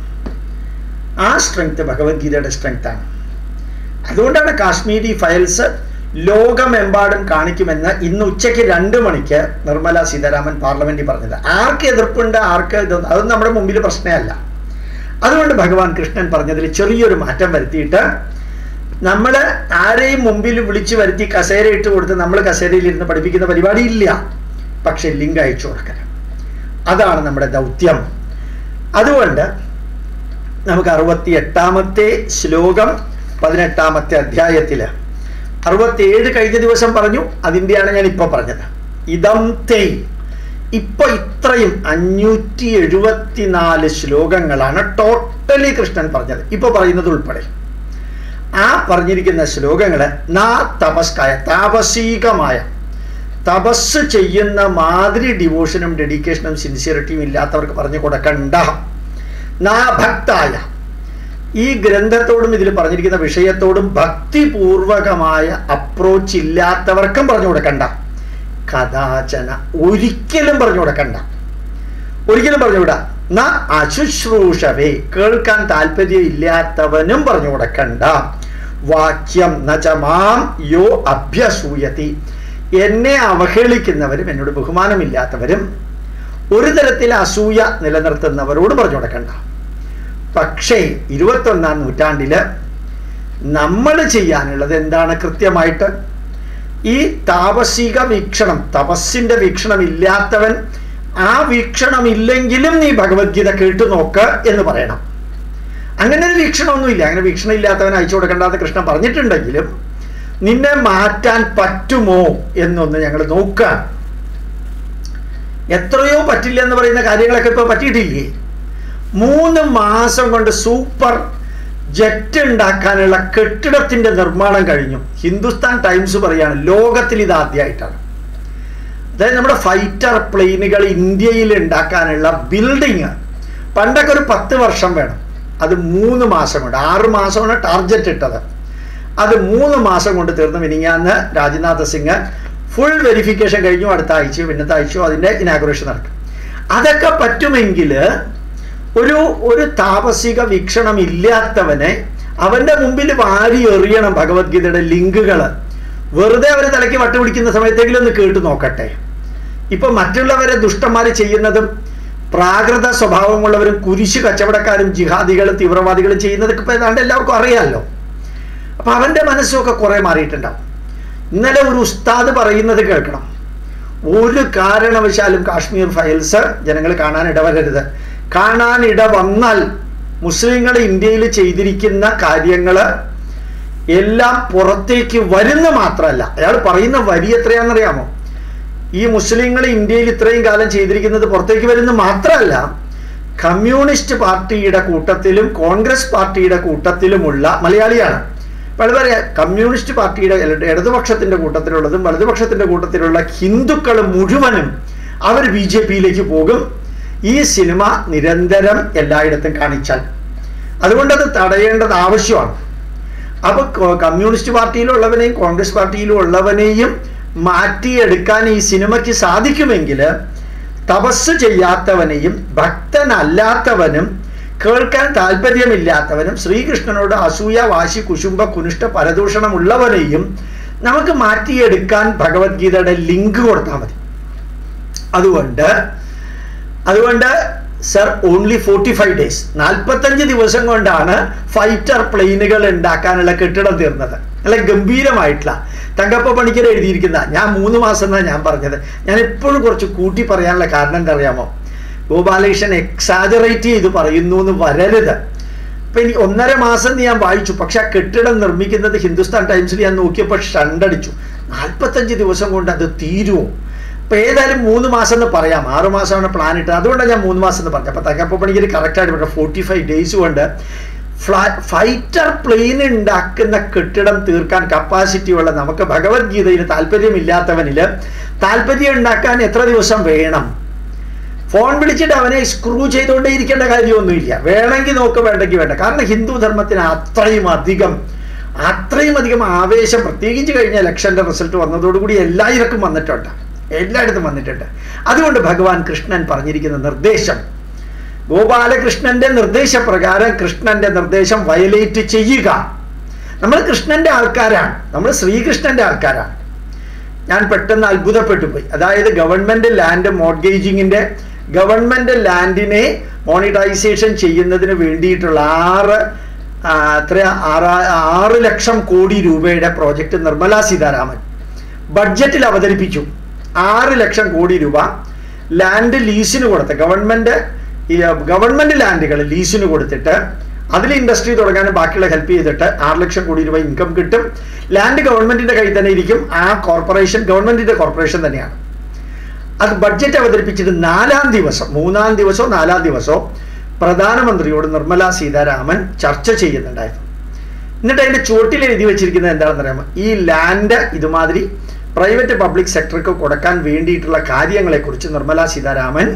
ആ സ്ട്രെങ്ത് ഭഗവത്ഗീതയുടെ സ്ട്രെങ്ത് ആണ് അതുകൊണ്ടാണ് കാശ്മീരി ഫയൽസ് ലോകമെമ്പാടും കാണിക്കുമെന്ന് ഇന്ന് ഉച്ചയ്ക്ക് രണ്ട് മണിക്ക് നിർമ്മല സീതാരാമൻ പാർലമെന്റിൽ പറഞ്ഞത് ആർക്ക് എതിർപ്പുണ്ട് ആർക്ക് ഇത് അത് നമ്മുടെ മുമ്പിൽ പ്രശ്നമല്ല അതുകൊണ്ട് ഭഗവാൻ കൃഷ്ണൻ പറഞ്ഞതിൽ ചെറിയൊരു മാറ്റം വരുത്തിയിട്ട് നമ്മൾ ആരെയും മുമ്പിൽ വിളിച്ചു വരുത്തി കസേര ഇട്ട് കൊടുത്ത് നമ്മൾ കസേരയിൽ ഇരുന്ന് പഠിപ്പിക്കുന്ന പരിപാടി ഇല്ല പക്ഷെ ലിങ്ക് അയച്ചു കൊടുക്കണം അതാണ് നമ്മുടെ ദൗത്യം അതുകൊണ്ട് നമുക്ക് അറുപത്തി എട്ടാമത്തെ ശ്ലോകം പതിനെട്ടാമത്തെ അധ്യായത്തില് അറുപത്തിയേഴ് കഴിഞ്ഞ ദിവസം പറഞ്ഞു അതിൻ്റെയാണ് ഞാൻ ഇപ്പൊ പറഞ്ഞത് ഇതം തേ ഇപ്പൊ ഇത്രയും അഞ്ഞൂറ്റി എഴുപത്തിനാല് ശ്ലോകങ്ങളാണ് ടോട്ടലി കൃഷ്ണൻ പറഞ്ഞത് ഇപ്പൊ പറയുന്നത് ഉൾപ്പെടെ ആ പറഞ്ഞിരിക്കുന്ന ശ്ലോകങ്ങള് നാ തപസ്കായ താപസീകമായ തപസ് ചെയ്യുന്ന മാതിരി ഡിവോഷനും ഡെഡിക്കേഷനും സിൻസിയറിറ്റിയും ഇല്ലാത്തവർക്ക് പറഞ്ഞു കൊടുക്കണ്ട നാ ഭക്തായ ഈ ഗ്രന്ഥത്തോടും ഇതിൽ പറഞ്ഞിരിക്കുന്ന വിഷയത്തോടും ഭക്തിപൂർവകമായ അപ്രോച്ച് ഇല്ലാത്തവർക്കും പറഞ്ഞു കൊടുക്കണ്ട കഥാചന ഒരിക്കലും പറഞ്ഞു കൊടുക്കണ്ട ഒരിക്കലും പറഞ്ഞുകൂടാ ന അശുശ്രൂഷവേ കേൾക്കാൻ താല്പര്യം ഇല്ലാത്തവനും പറഞ്ഞു കൊടുക്കണ്ട വാക്യം നചമാം യോ അഭ്യസൂയതി എന്നെ അവഹേളിക്കുന്നവരും എന്നോട് ബഹുമാനമില്ലാത്തവരും ഒരു തരത്തിൽ അസൂയ നിലനിർത്തുന്നവരോട് പറഞ്ഞു കൊടുക്കണ്ട പക്ഷേ ഇരുപത്തൊന്നാം നൂറ്റാണ്ടില് നമ്മൾ ചെയ്യാനുള്ളത് എന്താണ് കൃത്യമായിട്ട് ഈ താപസിക വീക്ഷണം തപസ്സിന്റെ വീക്ഷണം ഇല്ലാത്തവൻ ആ വീക്ഷണം ഇല്ലെങ്കിലും നീ ഭഗവത്ഗീത കേട്ടു നോക്ക് എന്ന് പറയണം അങ്ങനെ ഒരു വീക്ഷണമൊന്നുമില്ല അങ്ങനെ വീക്ഷണം ഇല്ലാത്തവൻ അയച്ചു കൊടുക്കേണ്ടെന്ന് കൃഷ്ണൻ പറഞ്ഞിട്ടുണ്ടെങ്കിലും നിന്നെ മാറ്റാൻ പറ്റുമോ എന്നൊന്ന് ഞങ്ങൾ നോക്കുക എത്രയോ പറ്റില്ല എന്ന് പറയുന്ന കാര്യങ്ങളൊക്കെ ഇപ്പൊ പറ്റിയിട്ടില്ലേ മൂന്ന് മാസം കൊണ്ട് സൂപ്പർ ജെറ്റ് ഉണ്ടാക്കാനുള്ള കെട്ടിടത്തിന്റെ നിർമ്മാണം കഴിഞ്ഞു ഹിന്ദുസ്ഥാൻ ടൈംസ് പറയാണ് ലോകത്തിൽ ഇത് ആദ്യമായിട്ടാണ് അതായത് നമ്മുടെ ഫൈറ്റർ പ്ലെയിനുകൾ ഇന്ത്യയിൽ ഉണ്ടാക്കാനുള്ള ബിൽഡിങ് പണ്ടൊക്കെ ഒരു പത്ത് വർഷം വേണം അത് മൂന്ന് മാസം കൊണ്ട് ആറ് മാസമാണ് ടാർജറ്റ് ഇട്ടത് അത് മൂന്ന് മാസം കൊണ്ട് തീർന്നു മിനിങ്ങാന്ന് രാജ്നാഥ് സിംഗ് ഫുൾ വെരിഫിക്കേഷൻ കഴിഞ്ഞു അടുത്ത ആഴ്ചയോ പിന്നത്തെ ആഴ്ചയോ അതിൻ്റെ ഇനാഗുറേഷൻ നടക്കും അതൊക്കെ പറ്റുമെങ്കിൽ ഒരു ഒരു താപസിക വീക്ഷണം ഇല്ലാത്തവനെ അവന്റെ മുമ്പിൽ വാരി എറിയണം ഭഗവത്ഗീതയുടെ ലിങ്കുകൾ വെറുതെ അവർ തലയ്ക്ക് വട്ടുപിടിക്കുന്ന സമയത്തെങ്കിലും ഒന്ന് കേട്ടു നോക്കട്ടെ ഇപ്പൊ മറ്റുള്ളവരെ ദുഷ്ടന്മാർ ചെയ്യുന്നതും പ്രാകൃത സ്വഭാവമുള്ളവരും കുരിശ് കച്ചവടക്കാരും ജിഹാദികളും തീവ്രവാദികളും ചെയ്യുന്നതൊക്കെ ഇപ്പൊ ഏതാണ്ട് എല്ലാവർക്കും അറിയാമല്ലോ അപ്പൊ അവന്റെ മനസ്സൊക്കെ കുറെ മാറിയിട്ടുണ്ടാവും ഇന്നലെ ഒരു ഉസ്താദ് പറയുന്നത് കേൾക്കണം ഒരു കാരണവശാലും കാശ്മീർ ഫയൽസ് ജനങ്ങൾ കാണാൻ ഇടവരരുത് കാണാൻ ഇട വന്നാൽ മുസ്ലിങ്ങൾ ഇന്ത്യയിൽ ചെയ്തിരിക്കുന്ന കാര്യങ്ങൾ എല്ലാം പുറത്തേക്ക് വരുന്ന മാത്രമല്ല അയാൾ പറയുന്ന വരി എത്രയാണെന്നറിയാമോ ഈ മുസ്ലിങ്ങൾ ഇന്ത്യയിൽ ഇത്രയും കാലം ചെയ്തിരിക്കുന്നത് പുറത്തേക്ക് വരുന്ന മാത്രമല്ല കമ്മ്യൂണിസ്റ്റ് പാർട്ടിയുടെ കൂട്ടത്തിലും കോൺഗ്രസ് പാർട്ടിയുടെ കൂട്ടത്തിലുമുള്ള മലയാളിയാണ് അപ്പോൾ പറയാ കമ്മ്യൂണിസ്റ്റ് പാർട്ടിയുടെ ഇടതുപക്ഷത്തിന്റെ കൂട്ടത്തിലുള്ളതും വലതുപക്ഷത്തിന്റെ കൂട്ടത്തിലുള്ള ഹിന്ദുക്കൾ മുഴുവനും അവർ ബി ജെ പിയിലേക്ക് പോകും ഈ സിനിമ നിരന്തരം എല്ലായിടത്തും കാണിച്ചാൽ അതുകൊണ്ട് അത് തടയേണ്ടത് ആവശ്യമാണ് അപ്പൊ കമ്മ്യൂണിസ്റ്റ് പാർട്ടിയിലുള്ളവനെയും കോൺഗ്രസ് പാർട്ടിയിലും ഉള്ളവനെയും മാറ്റിയെടുക്കാൻ ഈ സിനിമയ്ക്ക് സാധിക്കുമെങ്കിൽ തപസ് ചെയ്യാത്തവനെയും ഭക്തനല്ലാത്തവനും കേൾക്കാൻ താല്പര്യമില്ലാത്തവനും ശ്രീകൃഷ്ണനോട് അസൂയ വാശി കുശുംബ കുനിഷ്ഠ പരദൂഷണമുള്ളവനെയും നമുക്ക് മാറ്റിയെടുക്കാൻ ഭഗവത്ഗീതയുടെ ലിങ്ക് കൊടുത്താൽ മതി അതുകൊണ്ട് അതുകൊണ്ട് sir only forty five days നാൽപ്പത്തഞ്ച് ദിവസം കൊണ്ടാണ് ഫൈറ്റർ പ്ലെയിനുകൾ ഉണ്ടാക്കാനുള്ള കെട്ടിടം തീർന്നത് നല്ല ഗംഭീരമായിട്ടുള്ള തങ്കപ്പ പണിക്കർ എഴുതിയിരിക്കുന്ന ഞാൻ മൂന്ന് മാസം എന്നാണ് ഞാൻ പറഞ്ഞത് ഞാൻ എപ്പോഴും കുറച്ച് കൂട്ടി പറയാനുള്ള കാരണം എന്താ അറിയാമോ ഗോപാലകൃഷ്ണൻ എക്സാജറേറ്റ് ചെയ്ത് പറയുന്നു എന്ന് വരരുത് ഇപ്പൊ ഇനി ഒന്നര മാസം ഞാൻ വായിച്ചു പക്ഷെ ആ കെട്ടിടം നിർമ്മിക്കുന്നത് ഹിന്ദുസ്ഥാൻ ടൈംസിൽ ഞാൻ നോക്കിയപ്പോൾ ഷണ്ടടിച്ചു നാൽപ്പത്തഞ്ച് ദിവസം കൊണ്ട് അത് തീരുമോ അപ്പൊ ഏതായാലും മൂന്ന് മാസം എന്ന് പറയാം ആറ് മാസമാണ് പ്ലാൻ ഇട്ടത് അതുകൊണ്ടാണ് ഞാൻ മൂന്ന് മാസം എന്ന് പറഞ്ഞത് അപ്പൊ തകപ്പ പണിക്കർ കറക്റ്റ് ആയിട്ട് പറഞ്ഞു ഫോർട്ടി ഫൈവ് ഡേയ്സ് കൊണ്ട് ഫ്ലാ ഫൈറ്റർ പ്ലെയിൻ ഉണ്ടാക്കുന്ന കെട്ടിടം തീർക്കാൻ കപ്പാസിറ്റി ഉള്ള നമുക്ക് ഭഗവത്ഗീതയിൽ താല്പര്യമില്ലാത്തവനില് താല്പര്യം ഉണ്ടാക്കാൻ എത്ര ദിവസം വേണം ഫോൺ വിളിച്ചിട്ട് അവനെ സ്ക്രൂ ചെയ്തുകൊണ്ടേ ഇരിക്കേണ്ട കാര്യമൊന്നുമില്ല വേണമെങ്കിൽ നോക്ക് വേണ്ടെങ്കിൽ വേണ്ട കാരണം ഹിന്ദു ധർമ്മത്തിന് അത്രയും അധികം അത്രയും അധികം ആവേശം പ്രത്യേകിച്ച് കഴിഞ്ഞ ഇലക്ഷന്റെ റിസൾട്ട് വന്നതോടുകൂടി എല്ലായിടക്കും വന്നിട്ടുണ്ട് എല്ലായിടത്തും വന്നിട്ടുണ്ട് അതുകൊണ്ട് ഭഗവാൻ കൃഷ്ണൻ പറഞ്ഞിരിക്കുന്ന നിർദ്ദേശം ഗോപാലകൃഷ്ണന്റെ നിർദ്ദേശപ്രകാരം കൃഷ്ണന്റെ നിർദ്ദേശം വയലേറ്റ് ചെയ്യുക നമ്മൾ കൃഷ്ണന്റെ ആൾക്കാരാണ് നമ്മൾ ശ്രീകൃഷ്ണന്റെ ആൾക്കാരാണ് ഞാൻ പെട്ടെന്ന് അത്ഭുതപ്പെട്ടു പോയി അതായത് ഗവൺമെന്റ് ലാൻഡ് മോർഗേജിങ്ങിന്റെ ഗവൺമെന്റ് ലാൻഡിനെ മോണിറ്റൈസേഷൻ ചെയ്യുന്നതിന് വേണ്ടിയിട്ടുള്ള ആറ് എത്ര ആറ് ആറ് ലക്ഷം കോടി രൂപയുടെ പ്രോജക്റ്റ് നിർമ്മല സീതാരാമൻ ബഡ്ജറ്റിൽ അവതരിപ്പിച്ചു ആറ് ലക്ഷം കോടി രൂപ ലാൻഡ് ലീസിന് കൊടുത്ത് ഗവൺമെന്റ് ഈ ഗവൺമെന്റ് ലാൻഡുകൾ ലീസിന് കൊടുത്തിട്ട് അതിൽ ഇൻഡസ്ട്രി തുടങ്ങാനും ബാക്കിയുള്ള ഹെൽപ്പ് ചെയ്തിട്ട് ആറ് ലക്ഷം കോടി രൂപ ഇൻകം കിട്ടും ലാൻഡ് ഗവൺമെന്റിന്റെ കയ്യിൽ തന്നെ ഇരിക്കും ആ കോർപ്പറേഷൻ ഗവൺമെന്റിന്റെ കോർപ്പറേഷൻ തന്നെയാണ് അത് ബഡ്ജറ്റ് അവതരിപ്പിച്ചിട്ട് നാലാം ദിവസം മൂന്നാം ദിവസമോ നാലാം ദിവസമോ പ്രധാനമന്ത്രിയോട് നിർമ്മല സീതാരാമൻ ചർച്ച ചെയ്യുന്നുണ്ടായിരുന്നു എന്നിട്ട് അതിന്റെ ചുവട്ടിൽ എഴുതി വെച്ചിരിക്കുന്നത് എന്താണെന്ന് അറിയാമോ ഈ ലാൻഡ് ഇതുമാതിരി പ്രൈവറ്റ് പബ്ലിക് സെക്ടർക്ക് കൊടുക്കാൻ വേണ്ടിയിട്ടുള്ള കാര്യങ്ങളെക്കുറിച്ച് നിർമ്മല സീതാരാമൻ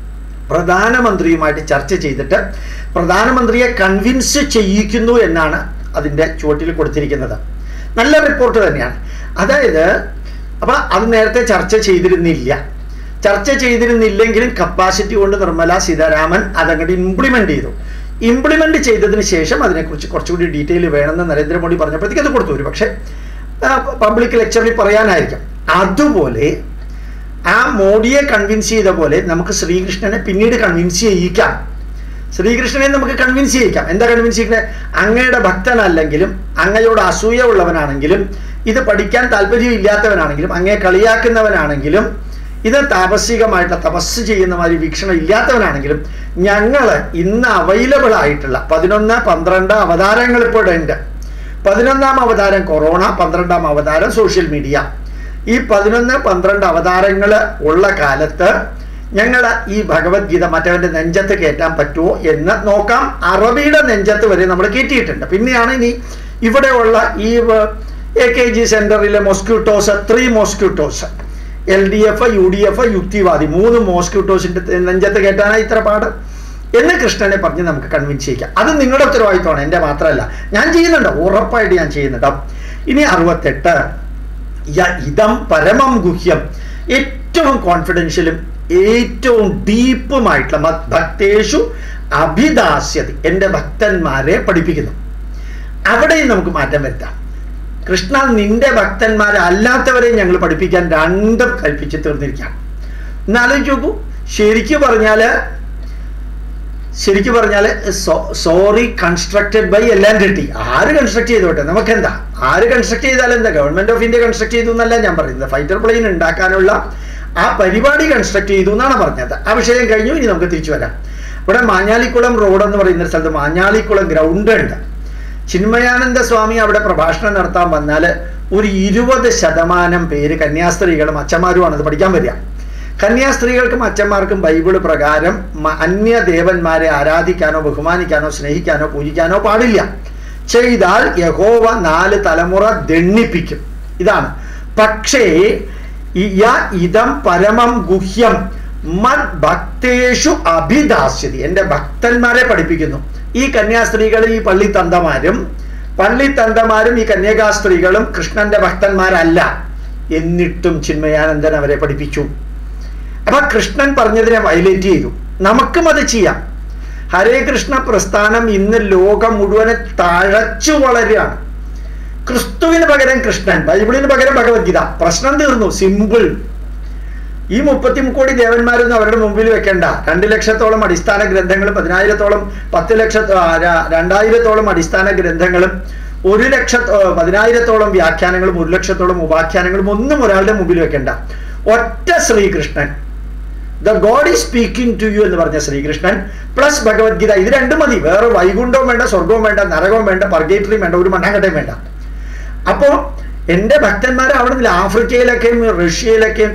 പ്രധാനമന്ത്രിയുമായിട്ട് ചർച്ച ചെയ്തിട്ട് പ്രധാനമന്ത്രിയെ കൺവിൻസ് ചെയ്യിക്കുന്നു എന്നാണ് അതിൻ്റെ ചുവട്ടിൽ കൊടുത്തിരിക്കുന്നത് നല്ല റിപ്പോർട്ട് തന്നെയാണ് അതായത് അപ്പൊ അത് നേരത്തെ ചർച്ച ചെയ്തിരുന്നില്ല ചർച്ച ചെയ്തിരുന്നില്ലെങ്കിലും കപ്പാസിറ്റി കൊണ്ട് നിർമ്മല സീതാരാമൻ അതങ്ങോട്ട് ഇംപ്ലിമെന്റ് ചെയ്തു ഇംപ്ലിമെന്റ് ചെയ്തതിന് ശേഷം അതിനെക്കുറിച്ച് കുറച്ചുകൂടി ഡീറ്റെയിൽ വേണമെന്ന് നരേന്ദ്രമോദി പറഞ്ഞപ്പോഴത്തേക്ക് അത് കൊടുത്തു ഒരു പക്ഷേ പബ്ലിക് ലെക്ചറിൽ പറയാനായിരിക്കും അതുപോലെ ആ മോഡിയെ കൺവിൻസ് ചെയ്ത പോലെ നമുക്ക് ശ്രീകൃഷ്ണനെ പിന്നീട് കൺവിൻസ് ചെയ്യിക്കാം ശ്രീകൃഷ്ണനെ നമുക്ക് കൺവിൻസ് ചെയ്യിക്കാം എന്താ കൺവിൻസ് ചെയ്യുന്നത് അങ്ങയുടെ ഭക്തനല്ലെങ്കിലും അങ്ങയോട് അസൂയ ഉള്ളവനാണെങ്കിലും ഇത് പഠിക്കാൻ താല്പര്യം ഇല്ലാത്തവനാണെങ്കിലും അങ്ങയെ കളിയാക്കുന്നവനാണെങ്കിലും ഇത് താപസികമായിട്ട് തപസ് ചെയ്യുന്ന മാതിരി വീക്ഷണം ഇല്ലാത്തവനാണെങ്കിലും ഞങ്ങൾ ഇന്ന് അവൈലബിൾ ആയിട്ടുള്ള പതിനൊന്ന് പന്ത്രണ്ട് അവതാരങ്ങൾ ഇപ്പോൾ ഉണ്ട് പതിനൊന്നാം അവതാരം കൊറോണ പന്ത്രണ്ടാം അവതാരം സോഷ്യൽ മീഡിയ ഈ പതിനൊന്ന് പന്ത്രണ്ട് അവതാരങ്ങൾ ഉള്ള കാലത്ത് ഞങ്ങൾ ഈ ഭഗവത്ഗീത മറ്റവന്റെ നെഞ്ചത്ത് കയറ്റാൻ പറ്റുമോ എന്ന് നോക്കാം അറബിയുടെ നെഞ്ചത്ത് വരെ നമ്മൾ കയറ്റിയിട്ടുണ്ട് പിന്നെയാണ് ഇനി ഇവിടെയുള്ള ഈ എ കെ ജി സെന്ററിലെ mosquitoes three mosquitoes L D F U D F യുക്തിവാദി മൂന്ന് മോസ്ക്യൂട്ടോസിന്റെ നെഞ്ചത്ത് കയറ്റാനാണ് ഇത്ര പാട് എന്ന് കൃഷ്ണനെ പറഞ്ഞ് നമുക്ക് കൺവിൻസ് ചെയ്യിക്കാം അത് നിങ്ങളുടെ ഉത്തരവാദിത്തമാണ് എൻ്റെ മാത്രമല്ല ഞാൻ ചെയ്യുന്നുണ്ട് ഉറപ്പായിട്ട് ഞാൻ ചെയ്യുന്നുണ്ട് ഇനി അറുപത്തെട്ട് ഇതം പരമം ഗുഹ്യം ഏറ്റവും കോൺഫിഡൻഷ്യലും ഏറ്റവും ഡീപ്പുമായിട്ടുള്ള ഭക്തേഷു അഭിദാസ്യതി എൻ്റെ ഭക്തന്മാരെ പഠിപ്പിക്കുന്നു അവിടെയും നമുക്ക് മാറ്റം വരുത്താം കൃഷ്ണ നിന്റെ ഭക്തന്മാരല്ലാത്തവരെ ഞങ്ങൾ പഠിപ്പിക്കാൻ രണ്ടും കൽപ്പിച്ച് തീർന്നിരിക്കുകയാണ് എന്നാലോചിച്ച് നോക്കൂ ശരിക്കും പറഞ്ഞാല് ശരിക്കും പറഞ്ഞാൽ sorry constructed by L and T ആര് കൺസ്ട്രക്ട് ചെയ്തോട്ടെ നമുക്കെന്താ ആര് കൺസ്ട്രക്ട് ചെയ്താലും എന്താ ഗവൺമെന്റ് ഓഫ് ഇന്ത്യ കൺസ്ട്രക്ട് ചെയ്തു എന്നല്ല ഞാൻ പറയുന്നത് ഫൈറ്റർ പ്ലെയിൻ ഉണ്ടാക്കാനുള്ള ആ പരിപാടി കൺസ്ട്രക്ട് ചെയ്തു എന്നാണ് പറഞ്ഞത് ആ വിഷയം കഴിഞ്ഞു ഇനി നമുക്ക് തിരിച്ചു വരാം ഇവിടെ മാഞ്ഞാലിക്കുളം റോഡ് എന്ന് പറയുന്ന സ്ഥലത്ത് മാഞ്ഞാലിക്കുളം ഗ്രൗണ്ട് ഉണ്ട് ചിന്മയാനന്ദ സ്വാമി അവിടെ പ്രഭാഷണം നടത്താൻ വന്നാൽ ഒരു ഇരുപത് ശതമാനം പേര് കന്യാസ്ത്രീകളും അച്ഛന്മാരുമാണ് അത് പഠിക്കാൻ വരിക കന്യാസ്ത്രീകൾക്കും അച്ഛന്മാർക്കും ബൈബിള് പ്രകാരം അന്യ ദേവന്മാരെ ആരാധിക്കാനോ ബഹുമാനിക്കാനോ സ്നേഹിക്കാനോ പൂജിക്കാനോ പാടില്ല ചെയ്താൽ യഹോവ നാല് തലമുറ ദണ്ണിപ്പിക്കും ഇതാണ് പക്ഷേ യ ഇതം പരമം ഗുഹ്യം മത് ഭക്തേഷു അഭിദാസ്യതി എൻ്റെ ഭക്തന്മാരെ പഠിപ്പിക്കുന്നു ഈ കന്യാസ്ത്രീകൾ ഈ പള്ളിത്തന്തമാരും പള്ളിത്തന്തമാരും ഈ കന്യകാസ്ത്രീകളും കൃഷ്ണന്റെ ഭക്തന്മാരല്ല എന്നിട്ടും ചിന്മയാനന്ദൻ അവരെ പഠിപ്പിച്ചു അപ്പൊ കൃഷ്ണൻ പറഞ്ഞതിനെ വയലേറ്റ് ചെയ്തു നമുക്കും അത് ചെയ്യാം ഹരേ കൃഷ്ണ പ്രസ്ഥാനം ഇന്ന് ലോകം മുഴുവനെ തഴച്ചു വളരുകയാണ് ക്രിസ്തുവിന് പകരം കൃഷ്ണൻ ബൈബിളിന് പകരം ഭഗവത്ഗീത പ്രശ്നം തീർന്നു സിമ്പിൾ ഈ മുപ്പത്തി കോടി ദേവന്മാരൊന്നും അവരുടെ മുമ്പിൽ വെക്കണ്ട രണ്ട് ലക്ഷത്തോളം അടിസ്ഥാന ഗ്രന്ഥങ്ങളും പതിനായിരത്തോളം പത്ത് ലക്ഷ രണ്ടായിരത്തോളം അടിസ്ഥാന ഗ്രന്ഥങ്ങളും ഒരു ലക്ഷ പതിനായിരത്തോളം വ്യാഖ്യാനങ്ങളും ഒരു ലക്ഷത്തോളം ഉപാഖ്യാനങ്ങളും ഒന്നും ഒരാളുടെ മുമ്പിൽ വെക്കണ്ട ഒറ്റ ശ്രീകൃഷ്ണൻ the god is speaking to you എന്ന് പറഞ്ഞ ശ്രീകൃഷ്ണൻ പ്ലസ് ഭഗവത്ഗീത ഇത് രണ്ടും മതി വേറെ വൈകുണ്ഠവും വേണ്ട സ്വർഗവും വേണ്ട നരകവും വേണ്ട പർഗേറ്ററിയും വേണ്ട ഒരു മണ്ണാങ്കട്ടയും വേണ്ട അപ്പോൾ എൻ്റെ ഭക്തന്മാർ അവിടെ നിന്ന് ആഫ്രിക്കയിലൊക്കെയും റഷ്യയിലൊക്കെയും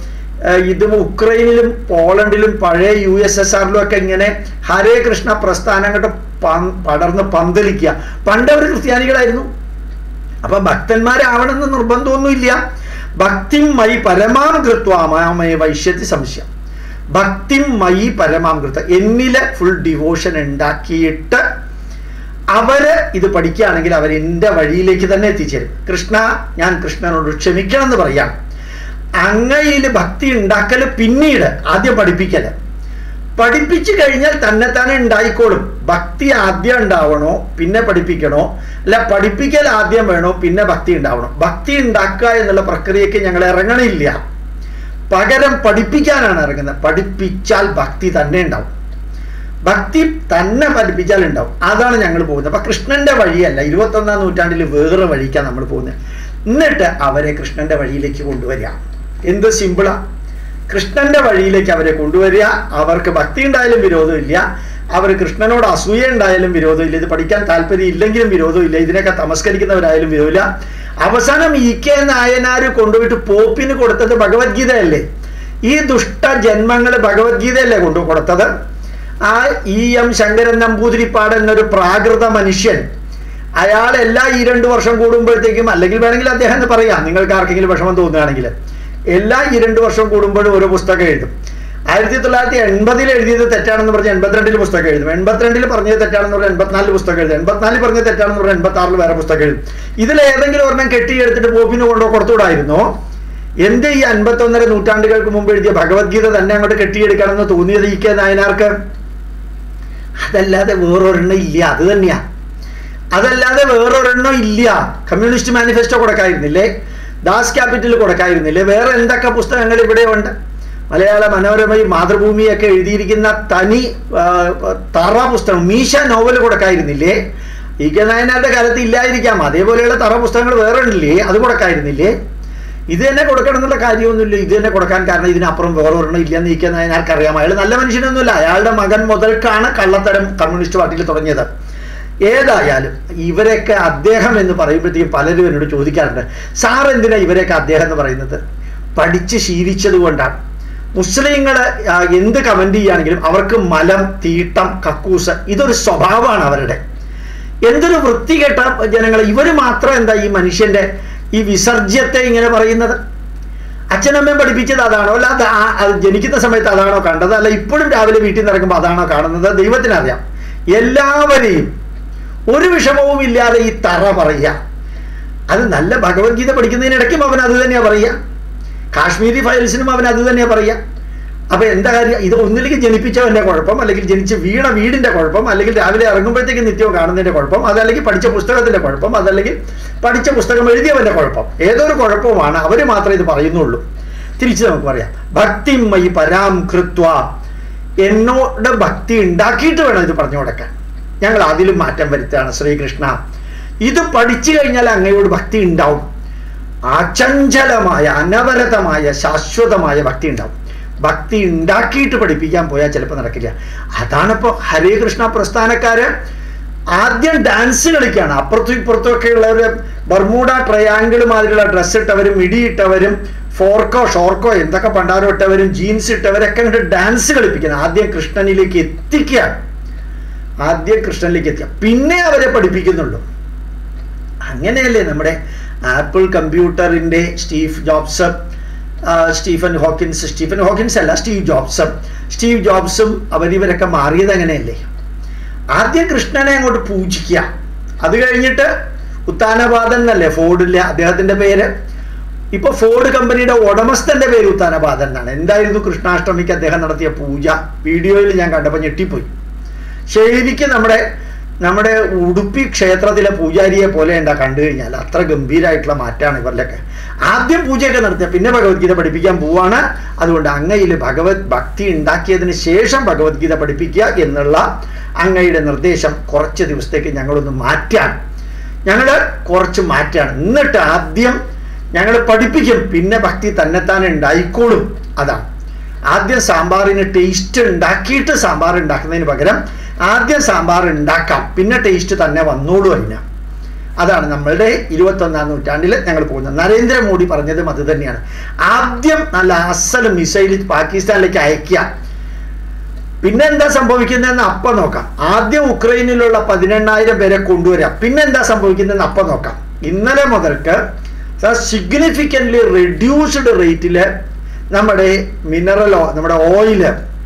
ഇതും ഉക്രൈനിലും പോളണ്ടിലും പഴയ യു എസ് എസ് ആറിലും ഒക്കെ ഇങ്ങനെ ഹരേ കൃഷ്ണ പ്രസ്ഥാനം അങ്ങോട്ട് പടർന്ന് പന്തലിക്കുക പണ്ട് അവർ ക്രിസ്ത്യാനികളായിരുന്നു അപ്പൊ ഭക്തന്മാരാവണമെന്ന് നിർബന്ധമൊന്നുമില്ല ഭക്തിം മയി പരമാം കൃത്വാമയ വൈശ്യത്തി സംശയം ഭക്തിം മയി പരമാം കൃത്വ എന്നിലെ ഫുൾ ഡിവോഷൻ ഉണ്ടാക്കിയിട്ട് അവര് ഇത് പഠിക്കുകയാണെങ്കിൽ അവർ എൻ്റെ വഴിയിലേക്ക് തന്നെ എത്തിച്ചേരും കൃഷ്ണ ഞാൻ കൃഷ്ണനോട് ക്ഷമിക്കണം എന്ന് പറയാം അങ്ങയിൽ ഭക്തി ഉണ്ടാക്കൽ പിന്നീട് ആദ്യം പഠിപ്പിക്കല് പഠിപ്പിച്ചു കഴിഞ്ഞാൽ തന്നെ തന്നെ ഉണ്ടായിക്കോളും ഭക്തി ആദ്യം ഉണ്ടാവണോ പിന്നെ പഠിപ്പിക്കണോ അല്ല പഠിപ്പിക്കൽ ആദ്യം വേണോ പിന്നെ ഭക്തി ഉണ്ടാവണോ ഭക്തി ഉണ്ടാക്കുക എന്നുള്ള പ്രക്രിയക്ക് ഞങ്ങൾ ഇറങ്ങണില്ല പകരം പഠിപ്പിക്കാനാണ് ഇറങ്ങുന്നത് പഠിപ്പിച്ചാൽ ഭക്തി തന്നെ ഉണ്ടാവും ഭക്തി തന്നെ പഠിപ്പിച്ചാൽ ഉണ്ടാവും അതാണ് ഞങ്ങൾ പോകുന്നത് അപ്പൊ കൃഷ്ണന്റെ വഴിയല്ല ഇരുപത്തൊന്നാം നൂറ്റാണ്ടിൽ വേറെ വഴിക്കാണ് നമ്മൾ പോകുന്നത് എന്നിട്ട് അവരെ കൃഷ്ണന്റെ വഴിയിലേക്ക് കൊണ്ടുവരിക എന്ത് സിമ്പിളാ കൃഷ്ണന്റെ വഴിയിലേക്ക് അവരെ കൊണ്ടുവരിക അവർക്ക് ഭക്തി ഉണ്ടായാലും വിരോധമില്ല അവർ കൃഷ്ണനോട് അസൂയ ഉണ്ടായാലും വിരോധമില്ല ഇത് പഠിക്കാൻ താല്പര്യം ഇല്ലെങ്കിലും വിരോധമില്ല ഇതിനൊക്കെ തമസ്കരിക്കുന്നവരായാലും വിരോധമില്ല അവസാനം ഇ കെ നായനാര് കൊണ്ടുപോയിട്ട് പോപ്പിന് കൊടുത്തത് ഭഗവത്ഗീതയല്ലേ ഈ ദുഷ്ട ജന്മങ്ങൾ ഭഗവത്ഗീതയല്ലേ കൊണ്ടു കൊടുത്തത് ആ ഇ എം ശങ്കരൻ നമ്പൂതിരിപ്പാട് എന്നൊരു പ്രാകൃത മനുഷ്യൻ അയാൾ എല്ലാ ഈ രണ്ടു വർഷം കൂടുമ്പോഴത്തേക്കും അല്ലെങ്കിൽ വേണമെങ്കിൽ അദ്ദേഹം എന്ന് പറയാം നിങ്ങൾക്ക് ആർക്കെങ്കിലും വിഷമം തോന്നുകയാണെങ്കിൽ എല്ലാ ഈ രണ്ടു വർഷം കൂടുമ്പോഴും ഓരോ പുസ്തകം എഴുതും ആയിരത്തി തൊള്ളായിരത്തി എൺപതിൽ എഴുതിയത് തെറ്റാണെന്ന് പറഞ്ഞ് എൺപത്തിരണ്ടിൽ പുസ്തകം എഴുതും എൺപത്തിരണ്ടിൽ പറഞ്ഞത് തെറ്റാണെന്ന് പറഞ്ഞാൽ എൺപത്തിനാലിൽ പുസ്തകം എഴുതും എൺപത്തിനാലിൽ പറഞ്ഞത് തെറ്റാണെന്ന് പറഞ്ഞാൽ എൺപത്തി ആറിൽ വേറെ പുസ്തകം എഴുതും ഇതിൽ ഏതെങ്കിലും ഒരെണ്ണം കെട്ടിയെടുത്തിട്ട് പോപ്പിന് കൊണ്ടോ കൊടുത്തുകൂടായിരുന്നോ എന്ത് ഈ അൻപത്തൊന്നര നൂറ്റാണ്ടുകൾക്ക് മുമ്പ് എഴുതിയ ഭഗവത്ഗീത തന്നെ അങ്ങോട്ട് കെട്ടിയെടുക്കണമെന്ന് തോന്നിയത് ഈ കെ നായനാർക്ക് അതല്ലാതെ വേറൊരെണ്ണം ഇല്ല അത് തന്നെയാ അതല്ലാതെ വേറൊരെണ്ണം ഇല്ല കമ്മ്യൂണിസ്റ്റ് മാനിഫെസ്റ്റോ കൊടുക്കായിരുന്നില്ലേ ദാസ് ക്യാപിറ്റൽ കൊടുക്കായിരുന്നില്ലേ വേറെ എന്തൊക്കെ പുസ്തകങ്ങൾ ഇവിടെ ഉണ്ട് മലയാള മനോരമയും മാതൃഭൂമിയൊക്കെ എഴുതിയിരിക്കുന്ന തനി തറ പുസ്തകം മീശ നോവൽ കൊടുക്കായിരുന്നില്ലേ ഇ കെ നായനാരുടെ കാലത്ത് ഇല്ലായിരിക്കാം അതേപോലെയുള്ള തറ പുസ്തകങ്ങൾ വേറെ ഉണ്ടില്ലേ അത് കൊടുക്കായിരുന്നില്ലേ ഇത് തന്നെ കൊടുക്കണം എന്നുള്ള കാര്യമൊന്നുമില്ല ഇത് തന്നെ കൊടുക്കാൻ കാരണം ഇതിനപ്പുറം വേറെ ഒരെണ്ണം ഇല്ലെന്ന് ഇ കെ നായനാർക്ക് അറിയാം അയാൾ നല്ല മനുഷ്യനൊന്നുമില്ല അയാളുടെ മകൻ മുതൽക്കാണ് കള്ളത്തരം കമ്മ്യൂണിസ്റ്റ് പാർട്ടിയിൽ തുടങ്ങിയത് ഏതായാലും ഇവരൊക്കെ അദ്ദേഹം എന്ന് പറയുമ്പോഴത്തേക്കും പലരും എന്നോട് ചോദിക്കാറുണ്ട് സാർ എന്തിനാ ഇവരൊക്കെ അദ്ദേഹം എന്ന് പറയുന്നത് പഠിച്ച് ശീലിച്ചത് കൊണ്ടാണ് മുസ്ലിങ്ങൾ എന്ത് കമന്റ് ചെയ്യുകയാണെങ്കിലും അവർക്ക് മലം തീട്ടം കക്കൂസ് ഇതൊരു സ്വഭാവമാണ് അവരുടെ എന്തൊരു വൃത്തികെട്ട ജനങ്ങൾ ഇവർ മാത്രം എന്താ ഈ മനുഷ്യന്റെ ഈ വിസർജ്യത്തെ ഇങ്ങനെ പറയുന്നത് അച്ഛനമ്മയും പഠിപ്പിച്ചത് അതാണോ അല്ല അത് ജനിക്കുന്ന സമയത്ത് അതാണോ കണ്ടത് അല്ല ഇപ്പോഴും രാവിലെ വീട്ടിൽ നിന്ന് ഇറങ്ങുമ്പോൾ അതാണോ കാണുന്നത് ദൈവത്തിനറിയാം എല്ലാവരെയും ഒരു വിഷമവും ഇല്ലാതെ ഈ തറ പറയുക അത് നല്ല ഭഗവത്ഗീത പഠിക്കുന്നതിനിടയ്ക്കും അവൻ അത് തന്നെയാ പറയുക കാശ്മീരി ഫയൽസിനും അവൻ അത് തന്നെയാ പറയുക അപ്പൊ എന്താ കാര്യം ഇത് ഒന്നിലേക്ക് ജനിപ്പിച്ചവന്റെ കുഴപ്പം അല്ലെങ്കിൽ ജനിച്ച് വീണ വീടിന്റെ കുഴപ്പം അല്ലെങ്കിൽ രാവിലെ ഇറങ്ങുമ്പോഴത്തേക്ക് നിത്യവും കാണുന്നതിന്റെ കുഴപ്പം അതല്ലെങ്കിൽ പഠിച്ച പുസ്തകത്തിന്റെ കുഴപ്പം അതല്ലെങ്കിൽ പഠിച്ച പുസ്തകം എഴുതിയവന്റെ കുഴപ്പം ഏതൊരു കുഴപ്പമാണ് അവര് മാത്രമേ ഇത് പറയുന്നുള്ളൂ തിരിച്ച് നമുക്ക് പറയാം ഭക്തിമയി പരാം കൃത്വ എന്നോട് ഭക്തി ഉണ്ടാക്കിയിട്ട് വേണം ഇത് പറഞ്ഞു കൊടുക്കാൻ ഞങ്ങൾ അതിലും മാറ്റം വരുത്തുകയാണ് ശ്രീകൃഷ്ണ ഇത് പഠിച്ചു കഴിഞ്ഞാൽ അങ്ങയോട് ഭക്തി ഉണ്ടാവും അചഞ്ചലമായ അനവരതമായ ശാശ്വതമായ ഭക്തി ഉണ്ടാവും ഭക്തി ഉണ്ടാക്കിയിട്ട് പഠിപ്പിക്കാൻ പോയാൽ ചിലപ്പോൾ നടക്കില്ല അതാണിപ്പോൾ ഹരേ കൃഷ്ണ പ്രസ്ഥാനക്കാര് ആദ്യം ഡാൻസ് കളിക്കുകയാണ് അപ്പുറത്തും ഇപ്പുറത്തും ഒക്കെ ഉള്ളവർ ബർമൂഡ ട്രയാങ്കിൾ മാതിരിയുള്ള ഡ്രസ്സ് ഇട്ടവരും മിടി ഇട്ടവരും ഫോർക്കോ ഷോർക്കോ എന്തൊക്കെ പണ്ടാരം ഇട്ടവരും ജീൻസ് ഇട്ടവരൊക്കെ കണ്ട് ഡാൻസ് കളിപ്പിക്കുന്നത് ആദ്യം കൃഷ്ണനിലേക്ക് എത്തിക്കുകയാണ് ആദ്യം കൃഷ്ണനിലേക്ക് എത്തിയ പിന്നെ അവരെ പഠിപ്പിക്കുന്നുള്ളൂ അങ്ങനെയല്ലേ നമ്മുടെ ആപ്പിൾ കമ്പ്യൂട്ടറിന്റെ സ്റ്റീവ് ജോബ്സ് ആ, സ്റ്റീഫൻ ഹോക്കിൻസ് സ്റ്റീഫൻ ഹോക്കിൻസ് അല്ല സ്റ്റീവ് ജോബ്സ് സ്റ്റീവ് ജോബ്സും അവരിവരൊക്കെ മാറിയത് അങ്ങനെയല്ലേ ആദ്യം കൃഷ്ണനെ അങ്ങോട്ട് പൂജിക്കുക അത് കഴിഞ്ഞിട്ട് ഉത്താനപാദൻ എന്നല്ലേ ഫോർഡിലെ അദ്ദേഹത്തിന്റെ പേര് ഇപ്പൊ ഫോർഡ് കമ്പനിയുടെ ഉടമസ്ഥന്റെ പേര് ഉത്താനപാദൻ എന്നാണ് എന്തായിരുന്നു കൃഷ്ണാഷ്ടമിക്ക് അദ്ദേഹം നടത്തിയ പൂജ വീഡിയോയിൽ ഞാൻ കണ്ടപ്പോൾ ഞെട്ടിപ്പോയി ശരിക്കും നമ്മുടെ നമ്മുടെ ഉടുപ്പി ക്ഷേത്രത്തിലെ പൂജാരിയെ പോലെ ഉണ്ടാ കണ്ടു കഴിഞ്ഞാൽ അത്ര ഗംഭീരമായിട്ടുള്ള മാറ്റാണ് ഇവരിലൊക്കെ ആദ്യം പൂജയൊക്കെ നടത്തിയ പിന്നെ ഭഗവത്ഗീത പഠിപ്പിക്കാൻ പോവാണ് അതുകൊണ്ട് അങ്ങയിൽ ഭഗവത് ഭക്തി ഉണ്ടാക്കിയതിന് ശേഷം ഭഗവത്ഗീത പഠിപ്പിക്കുക എന്നുള്ള അങ്ങയുടെ നിർദ്ദേശം കുറച്ച് ദിവസത്തേക്ക് ഞങ്ങളൊന്ന് മാറ്റാൻ ഞങ്ങൾ കുറച്ച് മാറ്റാണ് എന്നിട്ട് ആദ്യം ഞങ്ങൾ പഠിപ്പിക്കും പിന്നെ ഭക്തി തന്നെത്താനെ ഉണ്ടായിക്കോളും അതാണ് ആദ്യം സാമ്പാറിന് ടേസ്റ്റ് ഉണ്ടാക്കിയിട്ട് സാമ്പാർ ഉണ്ടാക്കുന്നതിന് പകരം ആദ്യം സാമ്പാർ ഉണ്ടാക്കാം പിന്നെ ടേസ്റ്റ് തന്നെ വന്നോളൂ അതിന് അതാണ് നമ്മളുടെ ഇരുപത്തൊന്നാം നൂറ്റാണ്ടിൽ ഞങ്ങൾ പോകുന്നത് നരേന്ദ്രമോദി പറഞ്ഞതും അത് തന്നെയാണ് ആദ്യം നല്ല അസൽ മിസൈൽ പാകിസ്ഥാനിലേക്ക് അയക്കുക പിന്നെ എന്താ സംഭവിക്കുന്നതെന്ന് അപ്പം നോക്കാം ആദ്യം ഉക്രൈനിലുള്ള പതിനെണ്ണായിരം പേരെ കൊണ്ടുവരാം പിന്നെ എന്താ സംഭവിക്കുന്നതെന്ന് അപ്പം നോക്കാം ഇന്നലെ മുതൽക്ക് സിഗ്നിഫിക്കൻ്റ്ലി റെഡ്യൂസ്ഡ് റേറ്റിൽ നമ്മുടെ മിനറൽ നമ്മുടെ ഓയില്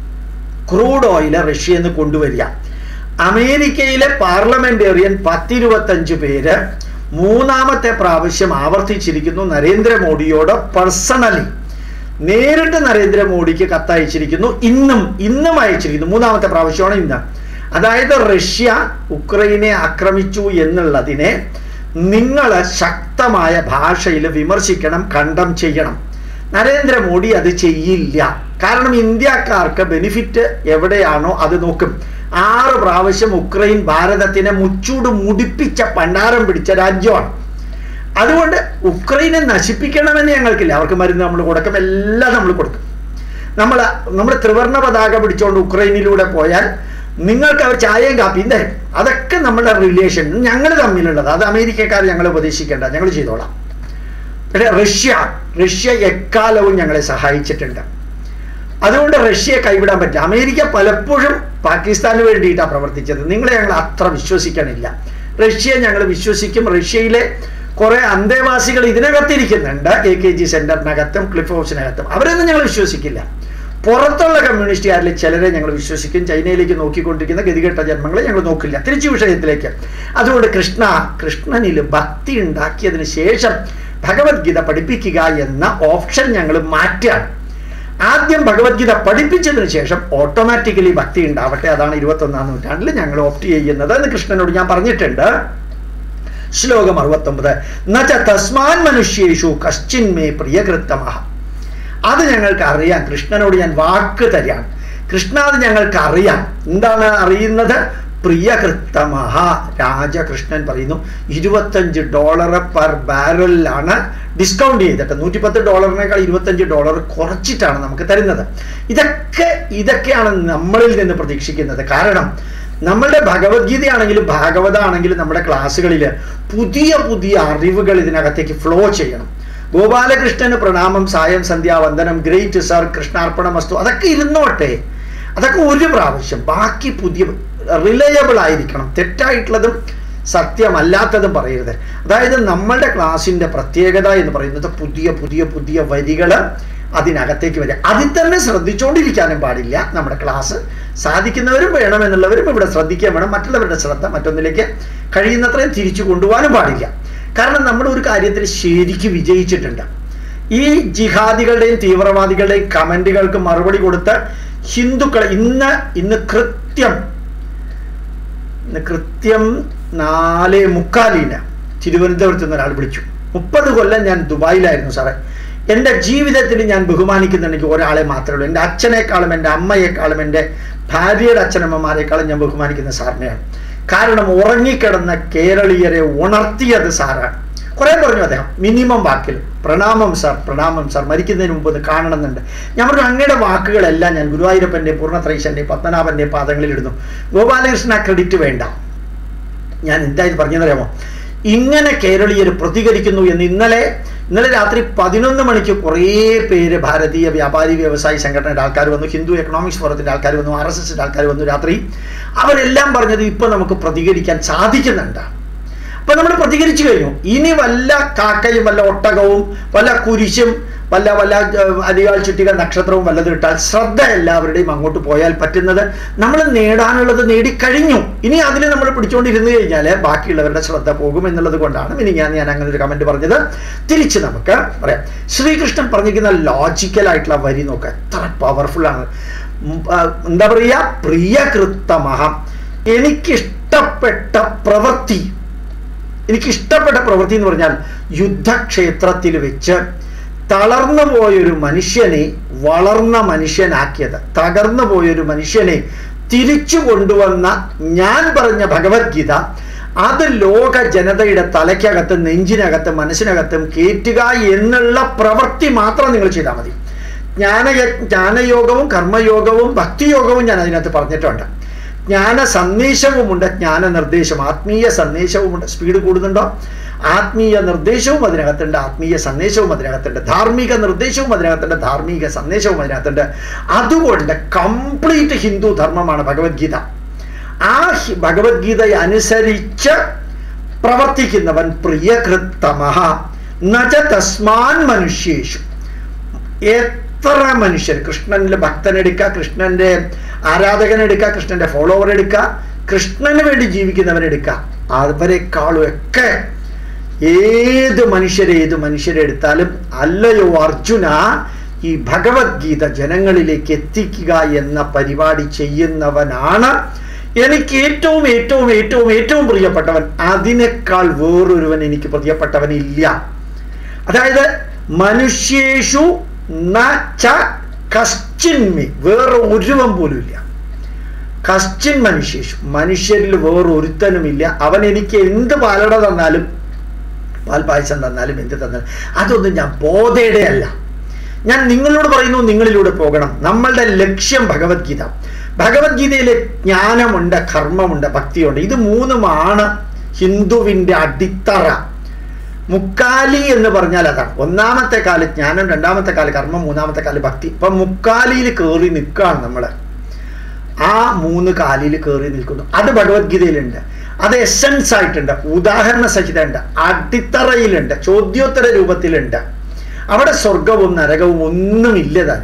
ക്രൂഡ് ഓയില് റഷ്യയിൽ നിന്ന് കൊണ്ടുവരിക അമേരിക്കയിലെ പാർലമെന്റേറിയൻ പത്തിരുപത്തഞ്ച് പേര് മൂന്നാമത്തെ പ്രാവശ്യം ആവർത്തിച്ചിരിക്കുന്നു നരേന്ദ്രമോദിയോട് പേഴ്സണലി നേരിട്ട് നരേന്ദ്രമോദിക്ക് കത്തയച്ചിരിക്കുന്നു ഇന്നും ഇന്നും അയച്ചിരിക്കുന്നു മൂന്നാമത്തെ പ്രാവശ്യമാണ് ഇന്ന് അതായത് റഷ്യ ഉക്രൈനെ ആക്രമിച്ചു എന്നുള്ളതിനെ നിങ്ങൾ ശക്തമായ ഭാഷയിൽ വിമർശിക്കണം കണ്ടം ചെയ്യണം നരേന്ദ്രമോദി അത് ചെയ്യില്ല കാരണം ഇന്ത്യക്കാർക്ക് ബെനിഫിറ്റ് എവിടെയാണോ അത് നോക്കും ആറ് പ്രാവശ്യം ഉക്രൈൻ ഭാരതത്തിനെ മുച്ചൂട് മുടിപ്പിച്ച പണ്ടാരം പിടിച്ച രാജ്യമാണ് അതുകൊണ്ട് ഉക്രൈനെ നശിപ്പിക്കണമെന്ന് ഞങ്ങൾക്കില്ല അവർക്ക് മരുന്ന് നമ്മൾ കൊടുക്കും എല്ലാം നമ്മൾ കൊടുക്കും നമ്മൾ നമ്മൾ ത്രിവർണ പതാക പിടിച്ചുകൊണ്ട് ഉക്രൈനിലൂടെ പോയാൽ നിങ്ങൾക്ക് അവർ ചായയും കാപ്പിയും തരും അതൊക്കെ നമ്മുടെ റിലേഷൻ ഞങ്ങൾ തമ്മിലുള്ളത് അത് അമേരിക്കക്കാർ ഞങ്ങളെ ഉപദേശിക്കേണ്ട ഞങ്ങൾ ചെയ്തോളാം പക്ഷേ റഷ്യ റഷ്യ എക്കാലവും ഞങ്ങളെ സഹായിച്ചിട്ടുണ്ട് അതുകൊണ്ട് റഷ്യയെ കൈവിടാൻ പറ്റില്ല അമേരിക്ക പലപ്പോഴും പാകിസ്ഥാന് വേണ്ടിയിട്ടാണ് പ്രവർത്തിച്ചത് നിങ്ങളെ ഞങ്ങൾ അത്ര വിശ്വസിക്കണില്ല റഷ്യയെ ഞങ്ങൾ വിശ്വസിക്കും റഷ്യയിലെ കുറെ അന്തേവാസികൾ ഇതിനകത്തിരിക്കുന്നുണ്ട് എ കെ ജി സെന്ററിനകത്തും ക്ലിഫ് ഹൗസിനകത്തും അവരൊന്നും ഞങ്ങൾ വിശ്വസിക്കില്ല പുറത്തുള്ള കമ്മ്യൂണിസ്റ്റുകാരിൽ ചിലരെ ഞങ്ങൾ വിശ്വസിക്കും ചൈനയിലേക്ക് നോക്കിക്കൊണ്ടിരിക്കുന്ന ഗതികെട്ട ജന്മങ്ങളെ ഞങ്ങൾ നോക്കില്ല തിരിച്ചു വിഷയത്തിലേക്ക് അതുകൊണ്ട് കൃഷ്ണ കൃഷ്ണനിൽ ഭക്തി ഉണ്ടാക്കിയതിന് ശേഷം ഭഗവത്ഗീത പഠിപ്പിക്കുക എന്ന ഓപ്ഷൻ ഞങ്ങൾ മാറ്റുകയാണ് ആദ്യം ഭഗവത്ഗീത പഠിപ്പിച്ചതിന് ശേഷം ഓട്ടോമാറ്റിക്കലി ഭക്തി ഉണ്ടാവട്ടെ അതാണ് ഇരുപത്തൊന്നാം നൂറ്റാണ്ടിൽ ഞങ്ങൾ ഓപ്റ്റ് ചെയ്യുന്നത് എന്ന് കൃഷ്ണനോട് ഞാൻ പറഞ്ഞിട്ടുണ്ട് ശ്ലോകം അറുപത്തൊമ്പത് നച്ച തസ്മാൻ മനുഷ്യേഷു കശ്ചിന്മേ പ്രിയകൃത്തമഹ അത് ഞങ്ങൾക്ക് അറിയാം കൃഷ്ണനോട് ഞാൻ വാക്ക് തരാണ് കൃഷ്ണ അത് ഞങ്ങൾക്ക് അറിയാം എന്താണ് അറിയുന്നത് പ്രിയകൃത്തമഹ രാജകൃഷ്ണൻ പറയുന്നു ഇരുപത്തഞ്ച് ഡോളർ പെർ ബാരലിലാണ് ഡിസ്കൗണ്ട് ചെയ്തിട്ട് നൂറ്റിപ്പത്ത് ഡോളറിനേക്കാൾ ഇരുപത്തഞ്ച് ഡോളർ കുറച്ചിട്ടാണ് നമുക്ക് തരുന്നത് ഇതൊക്കെ ഇതൊക്കെയാണ് നമ്മളിൽ നിന്ന് പ്രതീക്ഷിക്കുന്നത് കാരണം നമ്മളുടെ ഭഗവത്ഗീതയാണെങ്കിലും ഭാഗവതാണെങ്കിലും നമ്മുടെ ക്ലാസ്സുകളിൽ പുതിയ പുതിയ അറിവുകൾ ഇതിനകത്തേക്ക് ഫ്ലോ ചെയ്യണം ഗോപാലകൃഷ്ണന് പ്രണാമം സായം സന്ധ്യാവന്ദനം ഗ്രേറ്റ് സർ കൃഷ്ണാർപ്പണ വസ്തു അതൊക്കെ ഇരുന്നോട്ടെ അതൊക്കെ ഒരു പ്രാവശ്യം ബാക്കി പുതിയ റിലയബിൾ ആയിരിക്കണം തെറ്റായിട്ടുള്ളതും സത്യമല്ലാത്തതും പറയരുത് അതായത് നമ്മളുടെ ക്ലാസ്സിൻ്റെ പ്രത്യേകത എന്ന് പറയുന്നത് പുതിയ പുതിയ പുതിയ വരികൾ അതിനകത്തേക്ക് വരിക അതിൽ തന്നെ ശ്രദ്ധിച്ചുകൊണ്ടിരിക്കാനും പാടില്ല നമ്മുടെ ക്ലാസ് സാധിക്കുന്നവരും വേണമെന്നുള്ളവരും ഇവിടെ ശ്രദ്ധിക്കാൻ വേണം മറ്റുള്ളവരുടെ ശ്രദ്ധ മറ്റൊന്നിലേക്ക് കഴിയുന്നത്രയും തിരിച്ചു കൊണ്ടുപോകാനും പാടില്ല കാരണം നമ്മൾ ഒരു കാര്യത്തിൽ ശരിക്ക് വിജയിച്ചിട്ടുണ്ട് ഈ ജിഹാദികളുടെയും തീവ്രവാദികളുടെയും കമന്റുകൾക്ക് മറുപടി കൊടുത്ത് ഹിന്ദുക്കൾ ഇന്ന് ഇന്ന് കൃത്യം ഇന്ന് കൃത്യം നാല് മുക്കാലിന് തിരുവനന്തപുരത്ത് നിന്ന് ഒരാൾ വിളിച്ചു മുപ്പത് കൊല്ലം ഞാൻ ദുബായിലായിരുന്നു സാറേ എൻ്റെ ജീവിതത്തിൽ ഞാൻ ബഹുമാനിക്കുന്നുണ്ടെങ്കിൽ ഒരാളെ മാത്രമേ ഉള്ളൂ എൻ്റെ അച്ഛനേക്കാളും എൻ്റെ അമ്മയെക്കാളും എൻ്റെ ഭാര്യയുടെ അച്ഛനമ്മമാരെക്കാളും ഞാൻ ബഹുമാനിക്കുന്ന സാറിനെയാണ് കാരണം ഉറങ്ങിക്കിടന്ന കേരളീയരെ ഉണർത്തിയത് സാറാണ് കുറെ പറഞ്ഞു അദ്ദേഹം മിനിമം വാക്കിൽ പ്രണാമം സാർ പ്രണാമം സാർ മരിക്കുന്നതിന് മുമ്പ് ഒന്ന് കാണണമെന്നുണ്ട് ഞാൻ പറഞ്ഞു അങ്ങയുടെ വാക്കുകളെല്ലാം ഞാൻ ഗുരുവായൂരപ്പൻ്റെ പൂർണ്ണത്രൈശൻ്റെ പത്മനാഭൻ്റെ പാദങ്ങളിൽ ഇടുന്നു ഗോപാലകൃഷ്ണ ക്രെഡിറ്റ് വേണ്ട ഞാൻ എന്തായത് പറഞ്ഞതറിയാമോ ഇങ്ങനെ കേരളീയർ പ്രതികരിക്കുന്നു എന്ന് ഇന്നലെ ഇന്നലെ രാത്രി പതിനൊന്ന് മണിക്ക് കുറേ പേര് ഭാരതീയ വ്യാപാരി വ്യവസായി സംഘടനയുടെ ആൾക്കാർ വന്നു ഹിന്ദു എക്കണോമിക്സ് ഫോറത്തിൻ്റെ ആൾക്കാർ വന്നു ആർ എസ് എസിൻ്റെ ആൾക്കാർ വന്നു രാത്രി അവരെല്ലാം പറഞ്ഞത് ഇപ്പം നമുക്ക് പ്രതികരിക്കാൻ സാധിക്കുന്നുണ്ട് അപ്പൊ നമ്മൾ പ്രതികരിച്ചു കഴിഞ്ഞു ഇനി വല്ല കാക്കയും വല്ല ഒട്ടകവും വല്ല കുരിശും വല്ല വല്ല അരികാൽ ചുറ്റിക നക്ഷത്രവും വല്ലതും ഇട്ടാൽ ശ്രദ്ധ എല്ലാവരുടെയും അങ്ങോട്ട് പോയാൽ പറ്റുന്നത് നമ്മൾ നേടാനുള്ളത് നേടിക്കഴിഞ്ഞു ഇനി അതിൽ നമ്മൾ പിടിച്ചുകൊണ്ടിരുന്നു കഴിഞ്ഞാൽ ബാക്കിയുള്ളവരുടെ ശ്രദ്ധ പോകും എന്നുള്ളത് കൊണ്ടാണ് ഇനി ഞാൻ ഞാൻ അങ്ങനെ ഒരു കമന്റ് പറഞ്ഞത് തിരിച്ച് നമുക്ക് പറയാം ശ്രീകൃഷ്ണൻ പറഞ്ഞിരിക്കുന്ന ലോജിക്കൽ ആയിട്ടുള്ള വരി നോക്കുക എത്ര പവർഫുൾ ആണ് എന്താ പറയുക പ്രിയകൃത്തമഹം എനിക്കിഷ്ടപ്പെട്ട പ്രവൃത്തി എനിക്കിഷ്ടപ്പെട്ട പ്രവൃത്തി എന്ന് പറഞ്ഞാൽ യുദ്ധക്ഷേത്രത്തിൽ വെച്ച് തളർന്നു പോയൊരു മനുഷ്യനെ വളർന്ന മനുഷ്യനാക്കിയത് തകർന്നു പോയൊരു മനുഷ്യനെ തിരിച്ചു കൊണ്ടുവന്ന ഞാൻ പറഞ്ഞ ഭഗവത്ഗീത അത് ലോക ജനതയുടെ തലയ്ക്കകത്തും നെഞ്ചിനകത്തും മനസ്സിനകത്തും കയറ്റുക എന്നുള്ള പ്രവൃത്തി മാത്രം നിങ്ങൾ ചെയ്താൽ മതി ജ്ഞാന ജ്ഞാനയോഗവും കർമ്മയോഗവും ഭക്തിയോഗവും ഞാൻ അതിനകത്ത് പറഞ്ഞിട്ടുണ്ട് ജ്ഞാന സന്ദേശവുമുണ്ട് ജ്ഞാന നിർദ്ദേശം ആത്മീയ സന്ദേശവുമുണ്ട് സ്പീഡ് കൂടുന്നുണ്ടോ ആത്മീയ നിർദ്ദേശവും അതിനകത്തുണ്ട് ആത്മീയ സന്ദേശവും അതിനകത്തുണ്ട് ധാർമ്മിക നിർദ്ദേശവും അതിനകത്തുണ്ട് ധാർമ്മിക സന്ദേശവും അതിനകത്തുണ്ട് അതുകൊണ്ട് കംപ്ലീറ്റ് ഹിന്ദു ധർമ്മമാണ് ഭഗവത്ഗീത ആ ഭഗവത്ഗീത അനുസരിച്ച് പ്രവർത്തിക്കുന്നവൻ പ്രിയകൃത്തമഹ നജ തസ്മാൻ മനുഷ്യേഷു എത്ര മനുഷ്യർ കൃഷ്ണനിൽ ഭക്തനെടുക്കുക കൃഷ്ണന്റെ ആരാധകനെടുക്കുക കൃഷ്ണന്റെ ഫോളോവർ എടുക്കുക കൃഷ്ണന് വേണ്ടി ജീവിക്കുന്നവരെടുക്കുക അവരെക്കാളും ഒക്കെ ഏത് മനുഷ്യരെ ഏത് മനുഷ്യരെ എടുത്താലും അല്ലയോ അർജുന ഈ ഭഗവത്ഗീത ജനങ്ങളിലേക്ക് എത്തിക്കുക എന്ന പരിപാടി ചെയ്യുന്നവനാണ് എനിക്ക് ഏറ്റവും ഏറ്റവും ഏറ്റവും ഏറ്റവും പ്രിയപ്പെട്ടവൻ അതിനേക്കാൾ വേറൊരുവൻ എനിക്ക് പ്രിയപ്പെട്ടവനില്ല അതായത് മനുഷ്യേഷു കശ്ചിന്മി വേറെ ഒരുവൻ പോലും ഇല്ല കശ്ചിൻ മനുഷ്യേഷു മനുഷ്യരിൽ വേറെ ഒരുത്തനുമില്ല അവൻ എനിക്ക് എന്ത് പാലട തന്നാലും പാൽപായസം തന്നാലും എന്ത് തന്നാലും അതൊന്നും ഞാൻ ബോധയുടെ അല്ല ഞാൻ നിങ്ങളോട് പറയുന്നു നിങ്ങളിലൂടെ പോകണം നമ്മളുടെ ലക്ഷ്യം ഭഗവത്ഗീത ഭഗവത്ഗീതയിലെ ജ്ഞാനമുണ്ട് കർമ്മമുണ്ട് ഭക്തിയുണ്ട് ഇത് മൂന്നുമാണ് ഹിന്ദുവിൻ്റെ അടിത്തറ മുക്കാലി എന്ന് പറഞ്ഞാൽ അതാണ് ഒന്നാമത്തെ കാല് ജ്ഞാനം രണ്ടാമത്തെ കാല് കർമ്മം മൂന്നാമത്തെ കാല് ഭക്തി ഇപ്പം മുക്കാലിയിൽ കയറി നിൽക്കുകയാണ് നമ്മൾ ആ മൂന്ന് കാലിൽ കയറി നിൽക്കുന്നു അത് ഭഗവത്ഗീതയിലുണ്ട് അത് എസൻസ് ആയിട്ടുണ്ട് ഉദാഹരണ സഹിതമുണ്ട് അടിത്തറയിലുണ്ട് ചോദ്യോത്തര രൂപത്തിലുണ്ട് അവിടെ സ്വർഗവും നരകവും ഒന്നുമില്ലതാണ്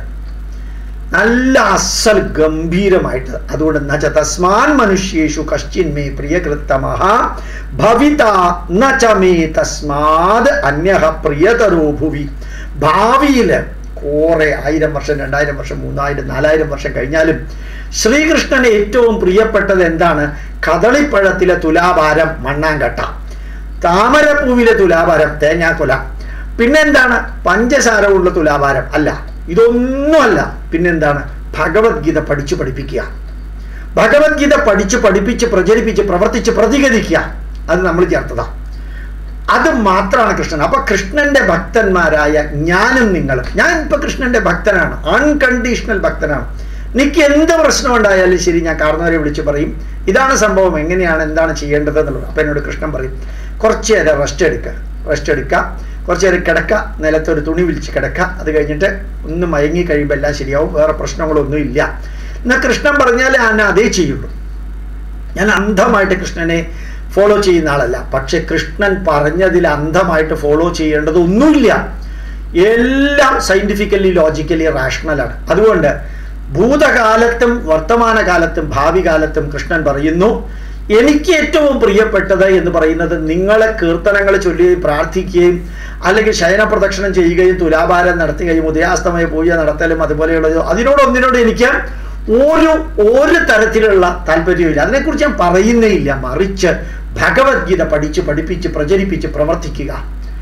നല്ല അസൽ ഗംഭീരമായിട്ട് അതുകൊണ്ട് നച തസ്മാൻ മനുഷ്യേഷു കശ്ചിന്മേ പ്രിയകൃത്തമഹ ഭവിത നചമേ തസ്മാത് അന്യഹ പ്രിയതരോ ഭുവി ഭാവിയിൽ കുറെ ആയിരം വർഷം രണ്ടായിരം വർഷം മൂന്നായിരം നാലായിരം വർഷം കഴിഞ്ഞാലും ശ്രീകൃഷ്ണന് ഏറ്റവും പ്രിയപ്പെട്ടത് എന്താണ് കദളിപ്പഴത്തിലെ തുലാഭാരം മണ്ണാങ്കട്ട താമരപ്പൂവിലെ തുലാഭാരം തേങ്ങാക്കൊല പിന്നെന്താണ് പഞ്ചസാര ഉള്ള തുലാഭാരം അല്ല ഇതൊന്നുമല്ല പിന്നെന്താണ് ഭഗവത്ഗീത പഠിച്ചു പഠിപ്പിക്കുക ഭഗവത്ഗീത പഠിച്ചു പഠിപ്പിച്ച് പ്രചരിപ്പിച്ച് പ്രവർത്തിച്ച് പ്രതികരിക്കുക അത് നമ്മൾ ചേർത്തതാ അത് മാത്രമാണ് കൃഷ്ണൻ അപ്പൊ കൃഷ്ണന്റെ ഭക്തന്മാരായ ഞാനും നിങ്ങളും ഞാൻ ഇപ്പൊ കൃഷ്ണന്റെ ഭക്തനാണ് അൺകണ്ടീഷണൽ ഭക്തനാണ് എനിക്ക് എന്ത് പ്രശ്നം ഉണ്ടായാലും ശരി ഞാൻ കാർന്നവരെ വിളിച്ച് പറയും ഇതാണ് സംഭവം എങ്ങനെയാണ് എന്താണ് ചെയ്യേണ്ടത് എന്നുള്ളത് അപ്പൊ എന്നോട് കൃഷ്ണൻ പറയും കുറച്ച് നേരം റെസ്റ്റ് എടുക്കുക റെസ്റ്റ് എടുക്കുക കുറച്ച് നേരം കിടക്കുക നിലത്തൊരു തുണി വിളിച്ച് കിടക്കുക അത് കഴിഞ്ഞിട്ട് ഒന്ന് മയങ്ങി കഴിയുമ്പോൾ എല്ലാം ശരിയാവും വേറെ പ്രശ്നങ്ങളൊന്നും ഇല്ല എന്നാൽ കൃഷ്ണൻ പറഞ്ഞാൽ ഞാൻ അതേ ചെയ്യുള്ളൂ ഞാൻ അന്ധമായിട്ട് കൃഷ്ണനെ ഫോളോ ചെയ്യുന്ന ആളല്ല പക്ഷെ കൃഷ്ണൻ പറഞ്ഞതിൽ അന്ധമായിട്ട് ഫോളോ ചെയ്യേണ്ടത് ഒന്നുമില്ല എല്ലാം സയന്റിഫിക്കലി ലോജിക്കലി റാഷണലാണ് അതുകൊണ്ട് ഭൂതകാലത്തും വർത്തമാനകാലത്തും ഭാവി കാലത്തും കൃഷ്ണൻ പറയുന്നു എനിക്ക് ഏറ്റവും പ്രിയപ്പെട്ടത് എന്ന് പറയുന്നത് നിങ്ങളെ കീർത്തനങ്ങൾ ചൊല്ലുകയും പ്രാർത്ഥിക്കുകയും അല്ലെങ്കിൽ ശയന പ്രദക്ഷിണം ചെയ്യുകയും തുലാഭാരം നടത്തുകയും ഉദയാസ്തമയ പൂജ നടത്തലും അതുപോലെയുള്ളത് അതിനോടൊന്നിനോട് എനിക്ക് ഒരു ഒരു തരത്തിലുള്ള താല്പര്യമില്ല അതിനെക്കുറിച്ച് ഞാൻ പറയുന്നേ ഇല്ല മറിച്ച് ഭഗവത്ഗീത പഠിച്ച് പഠിപ്പിച്ച് പ്രചരിപ്പിച്ച് പ്രവർത്തിക്കുക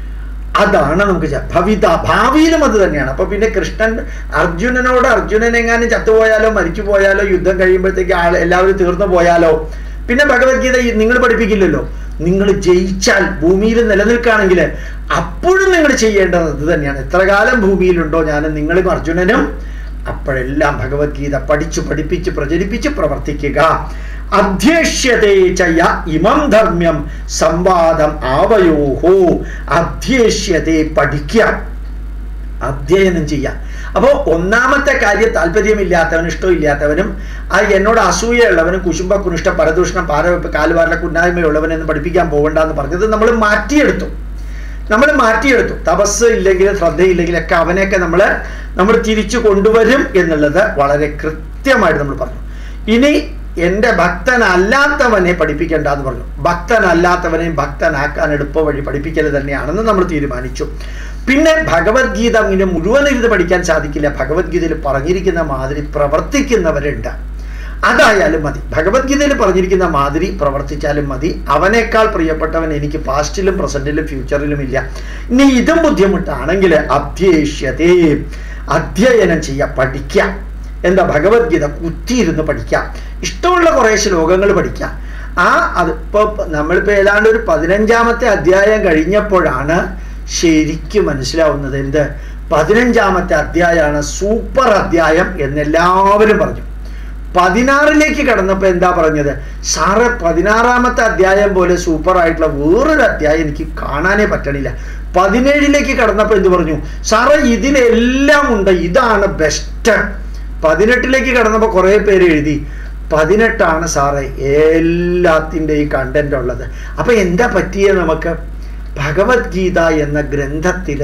അതാണ് നമുക്ക് ചെ- ഭവിത ഭാവിയിലും അത് തന്നെയാണ് അപ്പൊ പിന്നെ കൃഷ്ണൻ അർജുനനോട് അർജുനൻ എങ്ങാനും ചത്തുപോയാലോ മരിച്ചു പോയാലോ യുദ്ധം കഴിയുമ്പോഴത്തേക്ക് ആൾ എല്ലാവരും തീർന്നു പോയാലോ പിന്നെ ഭഗവത്ഗീത നിങ്ങൾ പഠിപ്പിക്കില്ലല്ലോ നിങ്ങൾ ജയിച്ചാൽ ഭൂമിയിൽ നിലനിൽക്കുകയാണെങ്കിൽ അപ്പോഴും നിങ്ങൾ ചെയ്യേണ്ടത് ഇത് തന്നെയാണ് എത്ര കാലം ഭൂമിയിലുണ്ടോ ഞാനും നിങ്ങളും അർജുനനും അപ്പോഴെല്ലാം ഭഗവത്ഗീത പഠിച്ചു പഠിപ്പിച്ച് പ്രചരിപ്പിച്ച് പ്രവർത്തിക്കുക അധ്യേഷ്യതേ ചയ ഇമം ധർമ്മ്യം സംവാദം ആവയോഹോ അധ്യേഷ്യതേ പഠിക്കുക അധ്യയനം ചെയ്യുക അപ്പോൾ ഒന്നാമത്തെ കാര്യം താല്പര്യമില്ലാത്തവനും ഇഷ്ടമില്ലാത്തവനും ആ എന്നോട് അസൂയുള്ളവനും കുശുംബ കുനിഷ്ട പരദൂഷണം പാരവെപ്പ് കാലുവാരല കുന്നായ്മയുള്ളവനെന്ന് പഠിപ്പിക്കാൻ പോകണ്ടെന്ന് പറഞ്ഞത് നമ്മൾ മാറ്റിയെടുത്തു നമ്മൾ മാറ്റിയെടുത്തു തപസ് ഇല്ലെങ്കിൽ ശ്രദ്ധയില്ലെങ്കിൽ ഒക്കെ അവനെയൊക്കെ നമ്മൾ നമ്മൾ തിരിച്ചു കൊണ്ടുവരും എന്നുള്ളത് വളരെ കൃത്യമായിട്ട് നമ്മൾ പറഞ്ഞു ഇനി എൻ്റെ ഭക്തനല്ലാത്തവനെ പഠിപ്പിക്കേണ്ട എന്ന് പറഞ്ഞു ഭക്തനല്ലാത്തവനെയും ഭക്തനാക്കാൻ എളുപ്പ വഴി പഠിപ്പിക്കൽ തന്നെയാണെന്ന് നമ്മൾ തീരുമാനിച്ചു പിന്നെ ഭഗവത്ഗീത ഇങ്ങനെ മുഴുവൻ ഇരുന്ന് പഠിക്കാൻ സാധിക്കില്ല ഭഗവത്ഗീതയിൽ പറഞ്ഞിരിക്കുന്ന മാതിരി പ്രവർത്തിക്കുന്നവരുണ്ട് അതായാലും മതി ഭഗവത്ഗീതയിൽ പറഞ്ഞിരിക്കുന്ന മാതിരി പ്രവർത്തിച്ചാലും മതി അവനേക്കാൾ പ്രിയപ്പെട്ടവൻ എനിക്ക് പാസ്റ്റിലും പ്രസന്റിലും ഫ്യൂച്ചറിലും ഇല്ല ഇനി ഇതും ബുദ്ധിമുട്ടാണെങ്കിൽ അധ്യേഷ്യതേ അധ്യയനം ചെയ്യുക പഠിക്കുക എന്താ ഭഗവത്ഗീത കുത്തിയിരുന്ന് പഠിക്കാം ഇഷ്ടമുള്ള കുറേ ശ്ലോകങ്ങൾ പഠിക്കാം ആ അത് ഇപ്പോൾ നമ്മളിപ്പോൾ ഏതാണ്ട് ഒരു പതിനഞ്ചാമത്തെ അധ്യായം കഴിഞ്ഞപ്പോഴാണ് ശരിക്കും മനസ്സിലാവുന്നത് എന്ത് പതിനഞ്ചാമത്തെ അധ്യായമാണ് സൂപ്പർ അധ്യായം എന്നെല്ലാവരും പറഞ്ഞു പതിനാറിലേക്ക് കടന്നപ്പോൾ എന്താ പറഞ്ഞത് സാറ് പതിനാറാമത്തെ അധ്യായം പോലെ സൂപ്പർ ആയിട്ടുള്ള വേറൊരു അധ്യായം എനിക്ക് കാണാനേ പറ്റണില്ല പതിനേഴിലേക്ക് കടന്നപ്പോൾ എന്ത് പറഞ്ഞു സാറ് ഇതിലെല്ലാം ഉണ്ട് ഇതാണ് ബെസ്റ്റ് പതിനെട്ടിലേക്ക് കടന്നപ്പോൾ കുറേ പേര് എഴുതി പതിനെട്ടാണ് സാറേ എല്ലാത്തിൻ്റെയും കണ്ടന്റ് ഉള്ളത് അപ്പൊ എന്താ പറ്റിയത് നമുക്ക് ഭഗവത്ഗീത എന്ന ഗ്രന്ഥത്തിൽ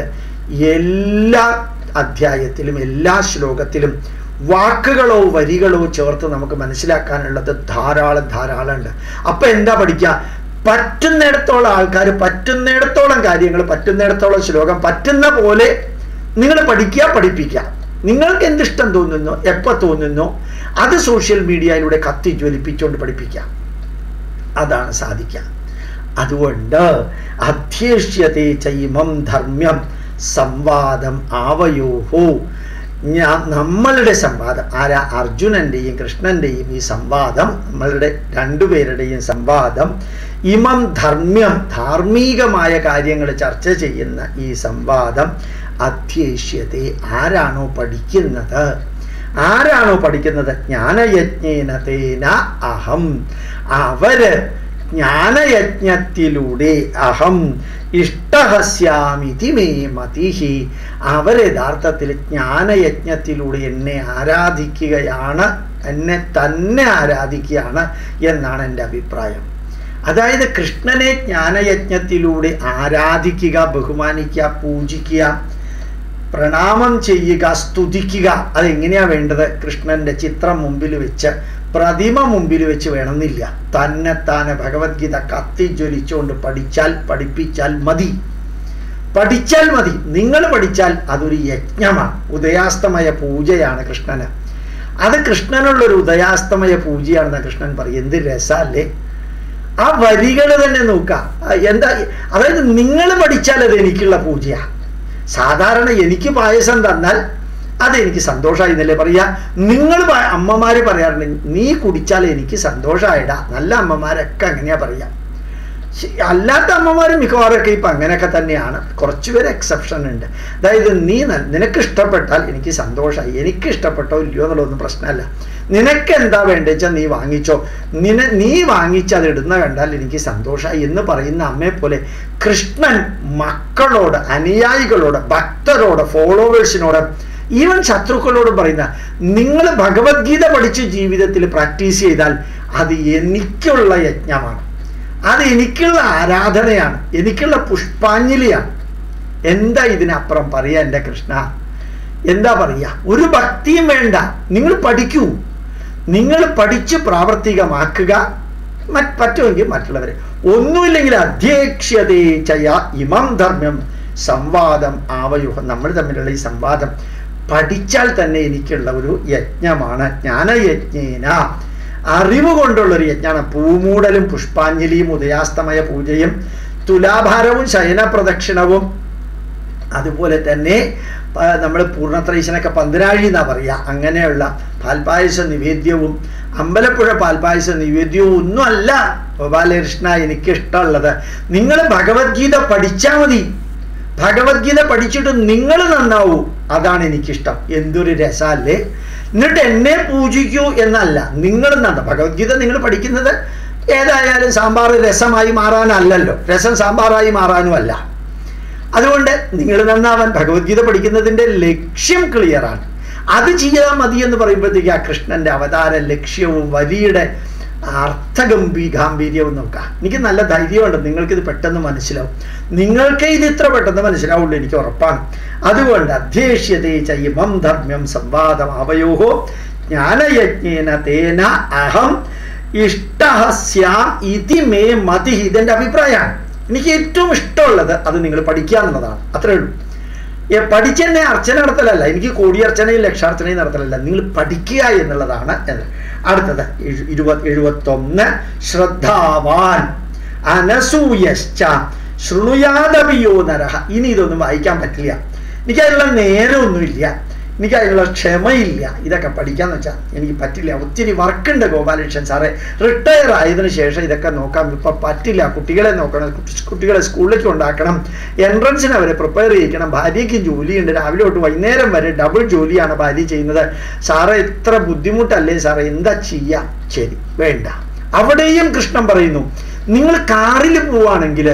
എല്ലാ അധ്യായത്തിലും എല്ലാ ശ്ലോകത്തിലും വാക്കുകളോ വരികളോ ചേർത്ത് നമുക്ക് മനസ്സിലാക്കാനുള്ളത് ധാരാളം ധാരാളം ഉണ്ട് അപ്പൊ എന്താ പഠിക്കുക പറ്റുന്നിടത്തോളം ആൾക്കാർ പറ്റുന്നിടത്തോളം കാര്യങ്ങൾ പറ്റുന്നിടത്തോളം ശ്ലോകം പറ്റുന്ന പോലെ നിങ്ങൾ പഠിക്കുക പഠിപ്പിക്കുക നിങ്ങൾക്ക് എന്തിഷ്ടം തോന്നുന്നോ എപ്പോൾ തോന്നുന്നോ അത് സോഷ്യൽ മീഡിയയിലൂടെ കത്തി ജ്വലിപ്പിച്ചുകൊണ്ട് പഠിപ്പിക്കുക അതാണ് സാധിക്കുക അതുകൊണ്ട് അധ്യേഷ്യത്തെ ചൈമം ധർമ്മ്യം സംവാദം ആവയോഹോ ഞാൻ നമ്മളുടെ സംവാദം ആരാ അർജുനന്റെയും കൃഷ്ണന്റെയും ഈ സംവാദം നമ്മളുടെ രണ്ടുപേരുടെയും സംവാദം ഇമം ധർമ്മ്യം ധാർമ്മികമായ കാര്യങ്ങൾ ചർച്ച ചെയ്യുന്ന ഈ സംവാദം അധ്യേഷ്യത്തെ ആരാണോ പഠിക്കുന്നത് ആരാണോ പഠിക്കുന്നത് ജ്ഞാനയജ്ഞേന തേന അഹം അവര് ജ്ഞാനയജ്ഞത്തിലൂടെ അഹം ഇഷ്ടഹസ്യാമിതി മേ മതിഹി അവർ യഥാർത്ഥത്തിൽ ജ്ഞാനയജ്ഞത്തിലൂടെ എന്നെ ആരാധിക്കുകയാണ് എന്നെ തന്നെ ആരാധിക്കുകയാണ് എന്നാണ് എൻ്റെ അഭിപ്രായം അതായത് കൃഷ്ണനെ ജ്ഞാനയജ്ഞത്തിലൂടെ ആരാധിക്കുക ബഹുമാനിക്കുക പൂജിക്കുക പ്രണാമം ചെയ്യുക സ്തുതിക്കുക അതെങ്ങനെയാ വേണ്ടത് കൃഷ്ണന്റെ ചിത്രം മുമ്പിൽ വെച്ച് പ്രതിമ മുമ്പിൽ വെച്ച് വേണമെന്നില്ല തന്നെത്താനെ ഭഗവത്ഗീത കത്തിജ്വലിച്ചുകൊണ്ട് പഠിച്ചാൽ പഠിപ്പിച്ചാൽ മതി പഠിച്ചാൽ മതി നിങ്ങൾ പഠിച്ചാൽ അതൊരു യജ്ഞമാണ് ഉദയാസ്തമയ പൂജയാണ് കൃഷ്ണന് അത് കൃഷ്ണനുള്ളൊരു ഉദയാസ്തമയ പൂജയാണെന്ന് കൃഷ്ണൻ പറയും എന്ത് രസല്ലേ ആ വരികൾ തന്നെ നോക്കാം എന്താ അതായത് നിങ്ങൾ പഠിച്ചാൽ അത് എനിക്കുള്ള പൂജയാണ് സാധാരണ എനിക്ക് പായസം തന്നാൽ അതെനിക്ക് സന്തോഷമായി എന്നല്ലേ പറയാ നിങ്ങൾ അമ്മമാര് പറയാറുണ്ട് നീ കുടിച്ചാൽ എനിക്ക് സന്തോഷമായിടാ നല്ല അമ്മമാരൊക്കെ അങ്ങനെയാ പറയാ അല്ലാത്ത അമ്മമാർ മിക്കവാറൊക്കെ ഇപ്പം അങ്ങനെയൊക്കെ തന്നെയാണ് കുറച്ചുപേര് എക്സെപ്ഷൻ ഉണ്ട് അതായത് നീ നിനക്ക് ഇഷ്ടപ്പെട്ടാൽ എനിക്ക് സന്തോഷമായി എനിക്ക് ഇഷ്ടപ്പെട്ടോ ഇല്ലയോ എന്നുള്ളതൊന്നും പ്രശ്നമല്ല നിനക്ക് എന്താ വേണ്ടെച്ചാൽ നീ വാങ്ങിച്ചോ നിന നീ വാങ്ങിച്ച് അത് ഇടുന്ന കണ്ടാൽ എനിക്ക് സന്തോഷമായി എന്ന് പറയുന്ന അമ്മയെ പോലെ കൃഷ്ണൻ മക്കളോട് അനുയായികളോട് ഭക്തരോട് ഫോളോവേഴ്സിനോട് ഈവൻ ശത്രുക്കളോട് പറയുന്ന നിങ്ങൾ ഭഗവത്ഗീത പഠിച്ച് ജീവിതത്തിൽ പ്രാക്ടീസ് ചെയ്താൽ അത് എനിക്കുള്ള യജ്ഞമാണ് അത് എനിക്കുള്ള ആരാധനയാണ് എനിക്കുള്ള പുഷ്പാഞ്ജലിയാണ് എന്താ ഇതിനപ്പുറം പറയാ എൻ്റെ കൃഷ്ണ എന്താ പറയുക ഒരു ഭക്തിയും വേണ്ട നിങ്ങൾ പഠിക്കൂ നിങ്ങൾ പഠിച്ച് പ്രാവർത്തികമാക്കുക മറ്റ് പറ്റുമെങ്കിൽ മറ്റുള്ളവരെ ഒന്നുമില്ലെങ്കിൽ അധ്യക്ഷതേ ചയ ഇമം ധർമ്മം സംവാദം ആവയൂഹം നമ്മൾ തമ്മിലുള്ള ഈ സംവാദം പഠിച്ചാൽ തന്നെ എനിക്കുള്ള ഒരു യജ്ഞമാണ് ജ്ഞാനയജ്ഞേന അറിവ് കൊണ്ടുള്ള ഒരു യജ്ഞമാണ് പൂമൂടലും പുഷ്പാഞ്ജലിയും ഉദയാസ്തമയ പൂജയും തുലാഭാരവും ശയന പ്രദക്ഷിണവും അതുപോലെ തന്നെ നമ്മൾ പൂർണ്ണത്രൈശനൊക്കെ പന്തിരാഴി എന്നാ പറയുക അങ്ങനെയുള്ള പാൽപായസ നിവേദ്യവും അമ്പലപ്പുഴ പാൽപായസ നിവേദ്യവും ഒന്നുമല്ല ഗോപാലകൃഷ്ണ എനിക്കിഷ്ടമുള്ളത് നിങ്ങൾ ഭഗവത്ഗീത പഠിച്ചാൽ മതി ഭഗവത്ഗീത പഠിച്ചിട്ട് നിങ്ങൾ നന്നാവൂ അതാണ് എനിക്കിഷ്ടം എന്തൊരു രസമല്ലേ എന്നിട്ട് എന്നെ പൂജിക്കൂ എന്നല്ല നിങ്ങൾ നന്ന ഭഗവത്ഗീത നിങ്ങൾ പഠിക്കുന്നത് ഏതായാലും സാമ്പാർ രസമായി മാറാനല്ലല്ലോ രസം സാമ്പാറായി മാറാനും അല്ല അതുകൊണ്ട് നിങ്ങൾ നന്നാവാൻ ഭഗവത്ഗീത പഠിക്കുന്നതിൻ്റെ ലക്ഷ്യം ക്ലിയറാണ് അത് ചെയ്താൽ മതി എന്ന് പറയുമ്പോഴത്തേക്ക് ആ കൃഷ്ണന്റെ അവതാര ലക്ഷ്യവും വരിയുടെ അർത്ഥഗംഭീ ഗാംഭീര്യവും നോക്കാം എനിക്ക് നല്ല ധൈര്യമുണ്ട് നിങ്ങൾക്കിത് പെട്ടെന്ന് മനസ്സിലാവും നിങ്ങൾക്ക് ഇത് ഇത്ര പെട്ടെന്ന് മനസ്സിലാവുള്ളൂ എനിക്ക് ഉറപ്പാണ് അതുകൊണ്ട് അധ്യേഷ്യതേ ചൈമം ധർമ്മ്യം സംവാദം അവയോഹോ ജ്ഞാനയജ്ഞേന തേന അഹം ഇഷ്ടഹസ്യാം ഇതി മേ മതി ഇതെൻ്റെ അഭിപ്രായമാണ് എനിക്ക് ഏറ്റവും ഇഷ്ടമുള്ളത് അത് നിങ്ങൾ പഠിക്കുക എന്നുള്ളതാണ് അത്രേ ഉള്ളൂ ഏ, പഠിച്ചെന്നെ അർച്ചന നടത്തലല്ല എനിക്ക് കോടിയർച്ചനയും ലക്ഷാർച്ചനയും നടത്തലല്ല നിങ്ങൾ പഠിക്കുക എന്നുള്ളതാണ് എന്ന് അടുത്തത് എഴു- ഇരുപത് എഴുപത്തൊന്ന് ശ്രദ്ധാവാൻ അനസൂയശ്ച ശൃണുയാദപിയോ നരഹ ഇനി ഇതൊന്നും വായിക്കാൻ പറ്റില്ല എനിക്ക് അതിനുള്ള നേരമൊന്നുമില്ല എനിക്ക് അതിനുള്ള ക്ഷമയില്ല ഇതൊക്കെ പഠിക്കാന്ന് വെച്ചാൽ എനിക്ക് പറ്റില്ല ഒത്തിരി വർക്കുണ്ട് ഗോപാലകൃഷ്ണൻ സാറേ റിട്ടയർ ആയതിനു ശേഷം ഇതൊക്കെ നോക്കാൻ ഇപ്പൊ പറ്റില്ല കുട്ടികളെ നോക്കണം കുട്ടി- കുട്ടികളെ സ്കൂളിലേക്ക് ഉണ്ടാക്കണം എൻട്രൻസിന് അവരെ പ്രിപ്പയർ ചെയ്യിക്കണം ഭാര്യയ്ക്ക് ജോലിയുണ്ട് രാവിലെ തൊട്ട് വൈകുന്നേരം വരെ ഡബിൾ ജോലിയാണ് ഭാര്യ ചെയ്യുന്നത് സാറേ ഇത്ര ബുദ്ധിമുട്ടല്ലേ സാറേ എന്താ ചെയ്യാം ശരി വേണ്ട അവിടെയും കൃഷ്ണൻ പറയുന്നു നിങ്ങൾ കാറിൽ പോവാണെങ്കിൽ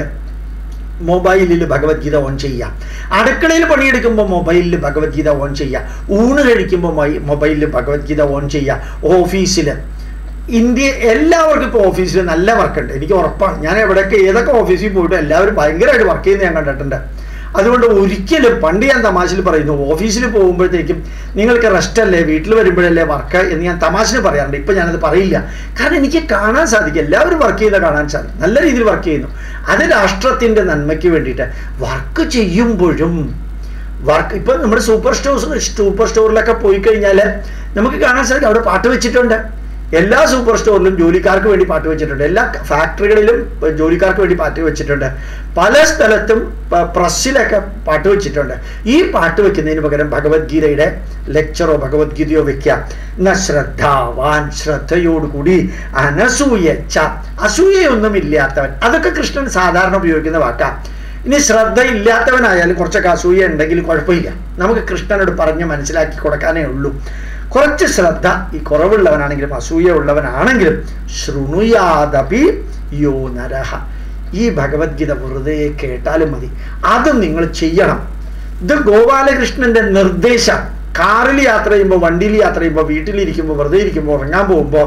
മൊബൈലിൽ ഭഗവത്ഗീത ഓൺ ചെയ്യാം അടുക്കളയിൽ പണിയെടുക്കുമ്പോൾ മൊബൈലിൽ ഭഗവത്ഗീത ഓൺ ചെയ്യാം ഊണ് കഴിക്കുമ്പോൾ മൊബൈലിൽ ഭഗവത്ഗീത ഓൺ ചെയ്യാം ഓഫീസിൽ ഇന്ത്യ എല്ലാവർക്കും ഇപ്പോൾ ഓഫീസിൽ നല്ല വർക്കുണ്ട് എനിക്ക് ഉറപ്പാണ് ഞാൻ എവിടെയൊക്കെ ഏതൊക്കെ ഓഫീസിൽ പോയിട്ട് എല്ലാവരും ഭയങ്കരമായിട്ട് വർക്ക് ചെയ്യുന്നത് ഞാൻ കണ്ടിട്ടുണ്ട് അതുകൊണ്ട് ഒരിക്കലും പണ്ട് ഞാൻ തമാശയിൽ പറയുന്നു ഓഫീസിൽ പോകുമ്പോഴത്തേക്കും നിങ്ങൾക്ക് റെസ്റ്റ് അല്ലേ വീട്ടിൽ വരുമ്പോഴല്ലേ വർക്ക് എന്ന് ഞാൻ തമാശന് പറയാറുണ്ട് ഇപ്പം ഞാനത് പറയില്ല കാരണം എനിക്ക് കാണാൻ സാധിക്കും എല്ലാവരും വർക്ക് ചെയ്ത കാണാൻ സാധിക്കും നല്ല രീതിയിൽ വർക്ക് ചെയ്യുന്നു അത് രാഷ്ട്രത്തിൻ്റെ നന്മയ്ക്ക് വേണ്ടിയിട്ട് വർക്ക് ചെയ്യുമ്പോഴും വർക്ക് ഇപ്പം നമ്മുടെ സൂപ്പർ സ്റ്റോഴ്സ് സൂപ്പർ സ്റ്റോറിലൊക്കെ പോയി കഴിഞ്ഞാൽ നമുക്ക് കാണാൻ സാധിക്കും അവിടെ പാട്ട് വെച്ചിട്ടുണ്ട് എല്ലാ സൂപ്പർ സ്റ്റോറിലും ജോലിക്കാർക്ക് വേണ്ടി പാട്ട് വെച്ചിട്ടുണ്ട് എല്ലാ ഫാക്ടറികളിലും ജോലിക്കാർക്ക് വേണ്ടി പാട്ട് വെച്ചിട്ടുണ്ട് പല സ്ഥലത്തും പ- പ്രസ്സിലൊക്കെ പാട്ട് വെച്ചിട്ടുണ്ട് ഈ പാട്ട് വെക്കുന്നതിന് പകരം ഭഗവത്ഗീതയുടെ ലെക്ചറോ ഭഗവത്ഗീതയോ വെക്കാം എന്നാ ശ്രദ്ധാവാൻ ശ്രദ്ധയോടുകൂടി അനസൂയച്ച അസൂയയൊന്നും ഇല്ലാത്തവൻ അതൊക്കെ കൃഷ്ണൻ സാധാരണ ഉപയോഗിക്കുന്ന വാക്കാ ഇനി ശ്രദ്ധ ഇല്ലാത്തവനായാലും കുറച്ചൊക്കെ അസൂയ ഉണ്ടെങ്കിൽ കുഴപ്പമില്ല നമുക്ക് കൃഷ്ണനോട് പറഞ്ഞ് മനസ്സിലാക്കി കൊടുക്കാനേ ഉള്ളൂ കുറച്ച് ശ്രദ്ധ ഈ കുറവുള്ളവനാണെങ്കിലും അസൂയ ഉള്ളവനാണെങ്കിലും ശൃണുയാദപി യോ നരഹ ഈ ഭഗവത്ഗീത വെറുതെ കേട്ടാലും മതി അത് നിങ്ങൾ ചെയ്യണം ഇത് ഗോപാലകൃഷ്ണന്റെ നിർദ്ദേശം കാറിൽ യാത്ര ചെയ്യുമ്പോൾ വണ്ടിയിൽ യാത്ര ചെയ്യുമ്പോൾ വീട്ടിലിരിക്കുമ്പോൾ വെറുതെ ഇരിക്കുമ്പോൾ ഉറങ്ങാൻ പോകുമ്പോൾ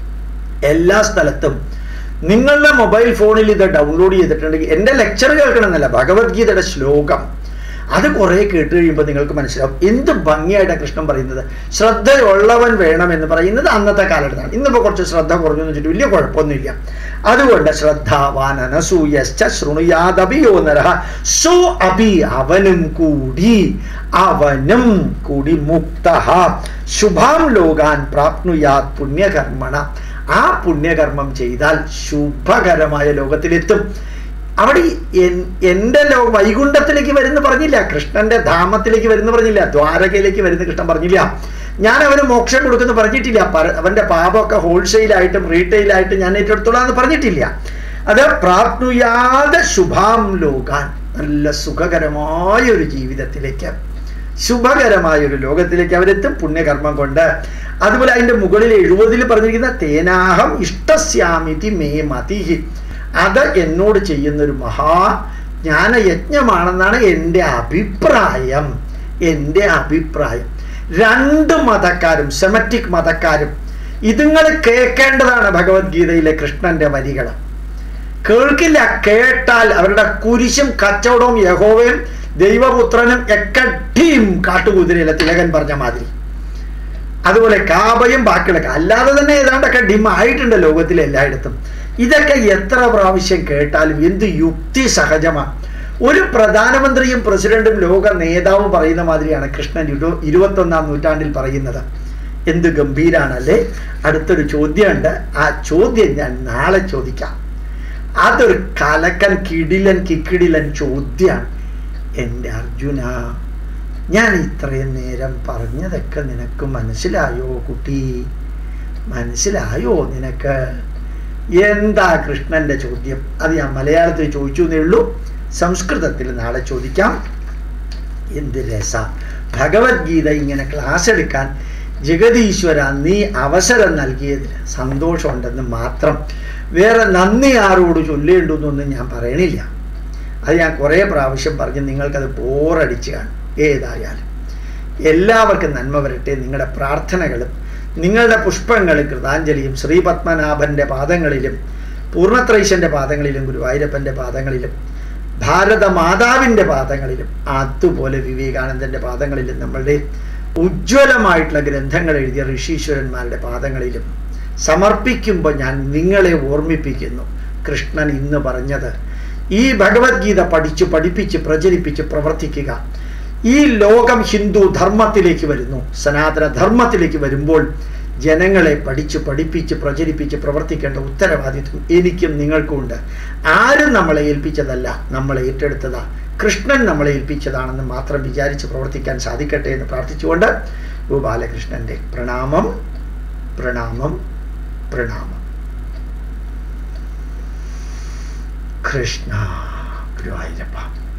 എല്ലാ സ്ഥലത്തും നിങ്ങളുടെ മൊബൈൽ ഫോണിൽ ഇത് ഡൗൺലോഡ് ചെയ്തിട്ടുണ്ടെങ്കിൽ എൻ്റെ ലെക്ചർ കേൾക്കണമെന്നല്ല ഭഗവത്ഗീതയുടെ ശ്ലോകം അത് കുറേ കേട്ട് കഴിയുമ്പോൾ നിങ്ങൾക്ക് മനസ്സിലാവും എന്ത് ഭംഗിയായിട്ടാണ് കൃഷ്ണൻ പറയുന്നത് ശ്രദ്ധയുള്ളവൻ വേണം എന്ന് പറയുന്നത് അന്നത്തെ കാലത്താണ് ഇന്നിപ്പോൾ കുറച്ച് ശ്രദ്ധ കുറഞ്ഞു എന്ന് വെച്ചിട്ട് വലിയ കുഴപ്പമൊന്നുമില്ല അതുകൊണ്ട് ശ്രദ്ധാവാൻ അനസൂയശ്ച ശൃണുയാദപിയോ നരഹ സോ അപി അവനും കൂടി അവനും കൂടി മുക്ത ശുഭാം ലോകാൻ പ്രാപ്നുയാത് പുണ്യകർമ്മണ ആ പുണ്യകർമ്മം ചെയ്താൽ ശുഭകരമായ ലോകത്തിലെത്തും അവിടെ എൻ- എൻ്റെ ലോ വൈകുണ്ഠത്തിലേക്ക് വരുന്ന പറഞ്ഞില്ല കൃഷ്ണന്റെ ധാമത്തിലേക്ക് വരുന്ന പറഞ്ഞില്ല ദ്വാരകയിലേക്ക് വരുന്ന കൃഷ്ണൻ പറഞ്ഞില്ല ഞാൻ അവന് മോക്ഷം കൊടുക്കുന്നു പറഞ്ഞിട്ടില്ല പര- അവന്റെ പാപമൊക്കെ ഹോൾസെയിലായിട്ടും റീറ്റെയിലായിട്ടും ഞാൻ ഏറ്റെടുത്തോളാം എന്ന് പറഞ്ഞിട്ടില്ല അത് പ്രാപ്നുയാതെ ശുഭാം ലോകാൻ നല്ല സുഖകരമായ ഒരു ജീവിതത്തിലേക്ക് ശുഭകരമായ ഒരു ലോകത്തിലേക്ക് അവരെത്തും പുണ്യകർമ്മം കൊണ്ട് അതുപോലെ അതിന്റെ മുകളിൽ എഴുപതിൽ പറഞ്ഞിരിക്കുന്ന തേനാഹം ഇഷ്ടസ്യാമിതി മേ മതിഹി അത് എന്നോട് ചെയ്യുന്ന ഒരു മഹാ ജ്ഞാനയജ്ഞമാണെന്നാണ് എൻ്റെ അഭിപ്രായം എൻ്റെ അഭിപ്രായം രണ്ട് മതക്കാരും സെമറ്റിക് മതക്കാരും ഇതുങ്ങൾ കേൾക്കേണ്ടതാണ് ഭഗവത്ഗീതയിലെ കൃഷ്ണന്റെ വരികൾ കേൾക്കില്ല കേട്ടാൽ അവരുടെ കുരിശും കച്ചവടവും യഹോവയും ദൈവപുത്രനും ഒക്കെ ടീം കാട്ടുകുതിരയിലെ തിലകൻ പറഞ്ഞ മാതിരി അതുപോലെ കാബയും ബാക്കിയുള്ളൊക്കെ അല്ലാതെ തന്നെ ഏതാണ്ടൊക്കെ ഡിം ആയിട്ടുണ്ട് ലോകത്തിലെ എല്ലായിടത്തും ഇതൊക്കെ എത്ര പ്രാവശ്യം കേട്ടാലും എന്ത് യുക്തി സഹജമാണ് ഒരു പ്രധാനമന്ത്രിയും പ്രസിഡന്റും ലോക നേതാവും പറയുന്ന മാതിരിയാണ് കൃഷ്ണൻ ഇരു ഇരുപത്തൊന്നാം നൂറ്റാണ്ടിൽ പറയുന്നത് എന്ത് ഗംഭീരാണല്ലേ അടുത്തൊരു ചോദ്യമുണ്ട് ആ ചോദ്യം ഞാൻ നാളെ ചോദിക്കാം അതൊരു കലക്കൻ കിടിലൻ കിക്കിടിലൻ ചോദ്യമാണ് എൻ്റെ അർജുന ഞാൻ ഇത്രയും നേരം പറഞ്ഞതൊക്കെ നിനക്ക് മനസ്സിലായോ കുട്ടി മനസ്സിലായോ നിനക്ക് എന്താ കൃഷ്ണന്റെ ചോദ്യം അത് ഞാൻ മലയാളത്തിൽ ചോദിച്ചു എന്നേ ഉള്ളൂ സംസ്കൃതത്തിൽ നാളെ ചോദിക്കാം എന്ത് രസ ഭഗവത്ഗീത ഇങ്ങനെ ക്ലാസ് എടുക്കാൻ ജഗതീശ്വര നീ അവസരം നൽകിയതിൽ സന്തോഷമുണ്ടെന്ന് മാത്രം വേറെ നന്ദി ആരോട് ചൊല്ലേണ്ടു എന്നൊന്നും ഞാൻ പറയണില്ല അത് ഞാൻ കുറേ പ്രാവശ്യം പറഞ്ഞ് നിങ്ങൾക്കത് ബോറടിച്ച് കാണും ഏതായാലും എല്ലാവർക്കും നന്മ വരട്ടെ നിങ്ങളുടെ പ്രാർത്ഥനകളും നിങ്ങളുടെ പുഷ്പങ്ങൾ കൃതാഞ്ജലിയും ശ്രീ പത്മനാഭൻ്റെ പാദങ്ങളിലും പൂർണ്ണത്രൈശൻ്റെ പാദങ്ങളിലും ഗുരുവായൂരപ്പൻ്റെ പാദങ്ങളിലും ഭാരത മാതാവിൻ്റെ പാദങ്ങളിലും അതുപോലെ വിവേകാനന്ദൻ്റെ പാദങ്ങളിലും നമ്മളുടെ ഉജ്ജ്വലമായിട്ടുള്ള ഗ്രന്ഥങ്ങൾ എഴുതിയ ഋഷീശ്വരന്മാരുടെ പാദങ്ങളിലും സമർപ്പിക്കുമ്പോൾ ഞാൻ നിങ്ങളെ ഓർമ്മിപ്പിക്കുന്നു കൃഷ്ണൻ ഇന്ന് പറഞ്ഞത് ഈ ഭഗവത്ഗീത പഠിച്ചു പഠിപ്പിച്ച് പ്രചരിപ്പിച്ച് പ്രവർത്തിക്കുക ഈ ലോകം ഹിന്ദു ധർമ്മത്തിലേക്ക് വരുന്നു സനാതന ധർമ്മത്തിലേക്ക് വരുമ്പോൾ ജനങ്ങളെ പഠിച്ച് പഠിപ്പിച്ച് പ്രചരിപ്പിച്ച് പ്രവർത്തിക്കേണ്ട ഉത്തരവാദിത്വം എനിക്കും നിങ്ങൾക്കും ഉണ്ട് ആരും നമ്മളെ ഏൽപ്പിച്ചതല്ല നമ്മളെ ഏറ്റെടുത്തതാ കൃഷ്ണൻ നമ്മളെ ഏൽപ്പിച്ചതാണെന്ന് മാത്രം വിചാരിച്ച് പ്രവർത്തിക്കാൻ സാധിക്കട്ടെ എന്ന് പ്രാർത്ഥിച്ചുകൊണ്ട് ഗോപാലകൃഷ്ണന്റെ പ്രണാമം പ്രണാമം പ്രണാമം കൃഷ്ണ ഗുരുവായൂരപ്പ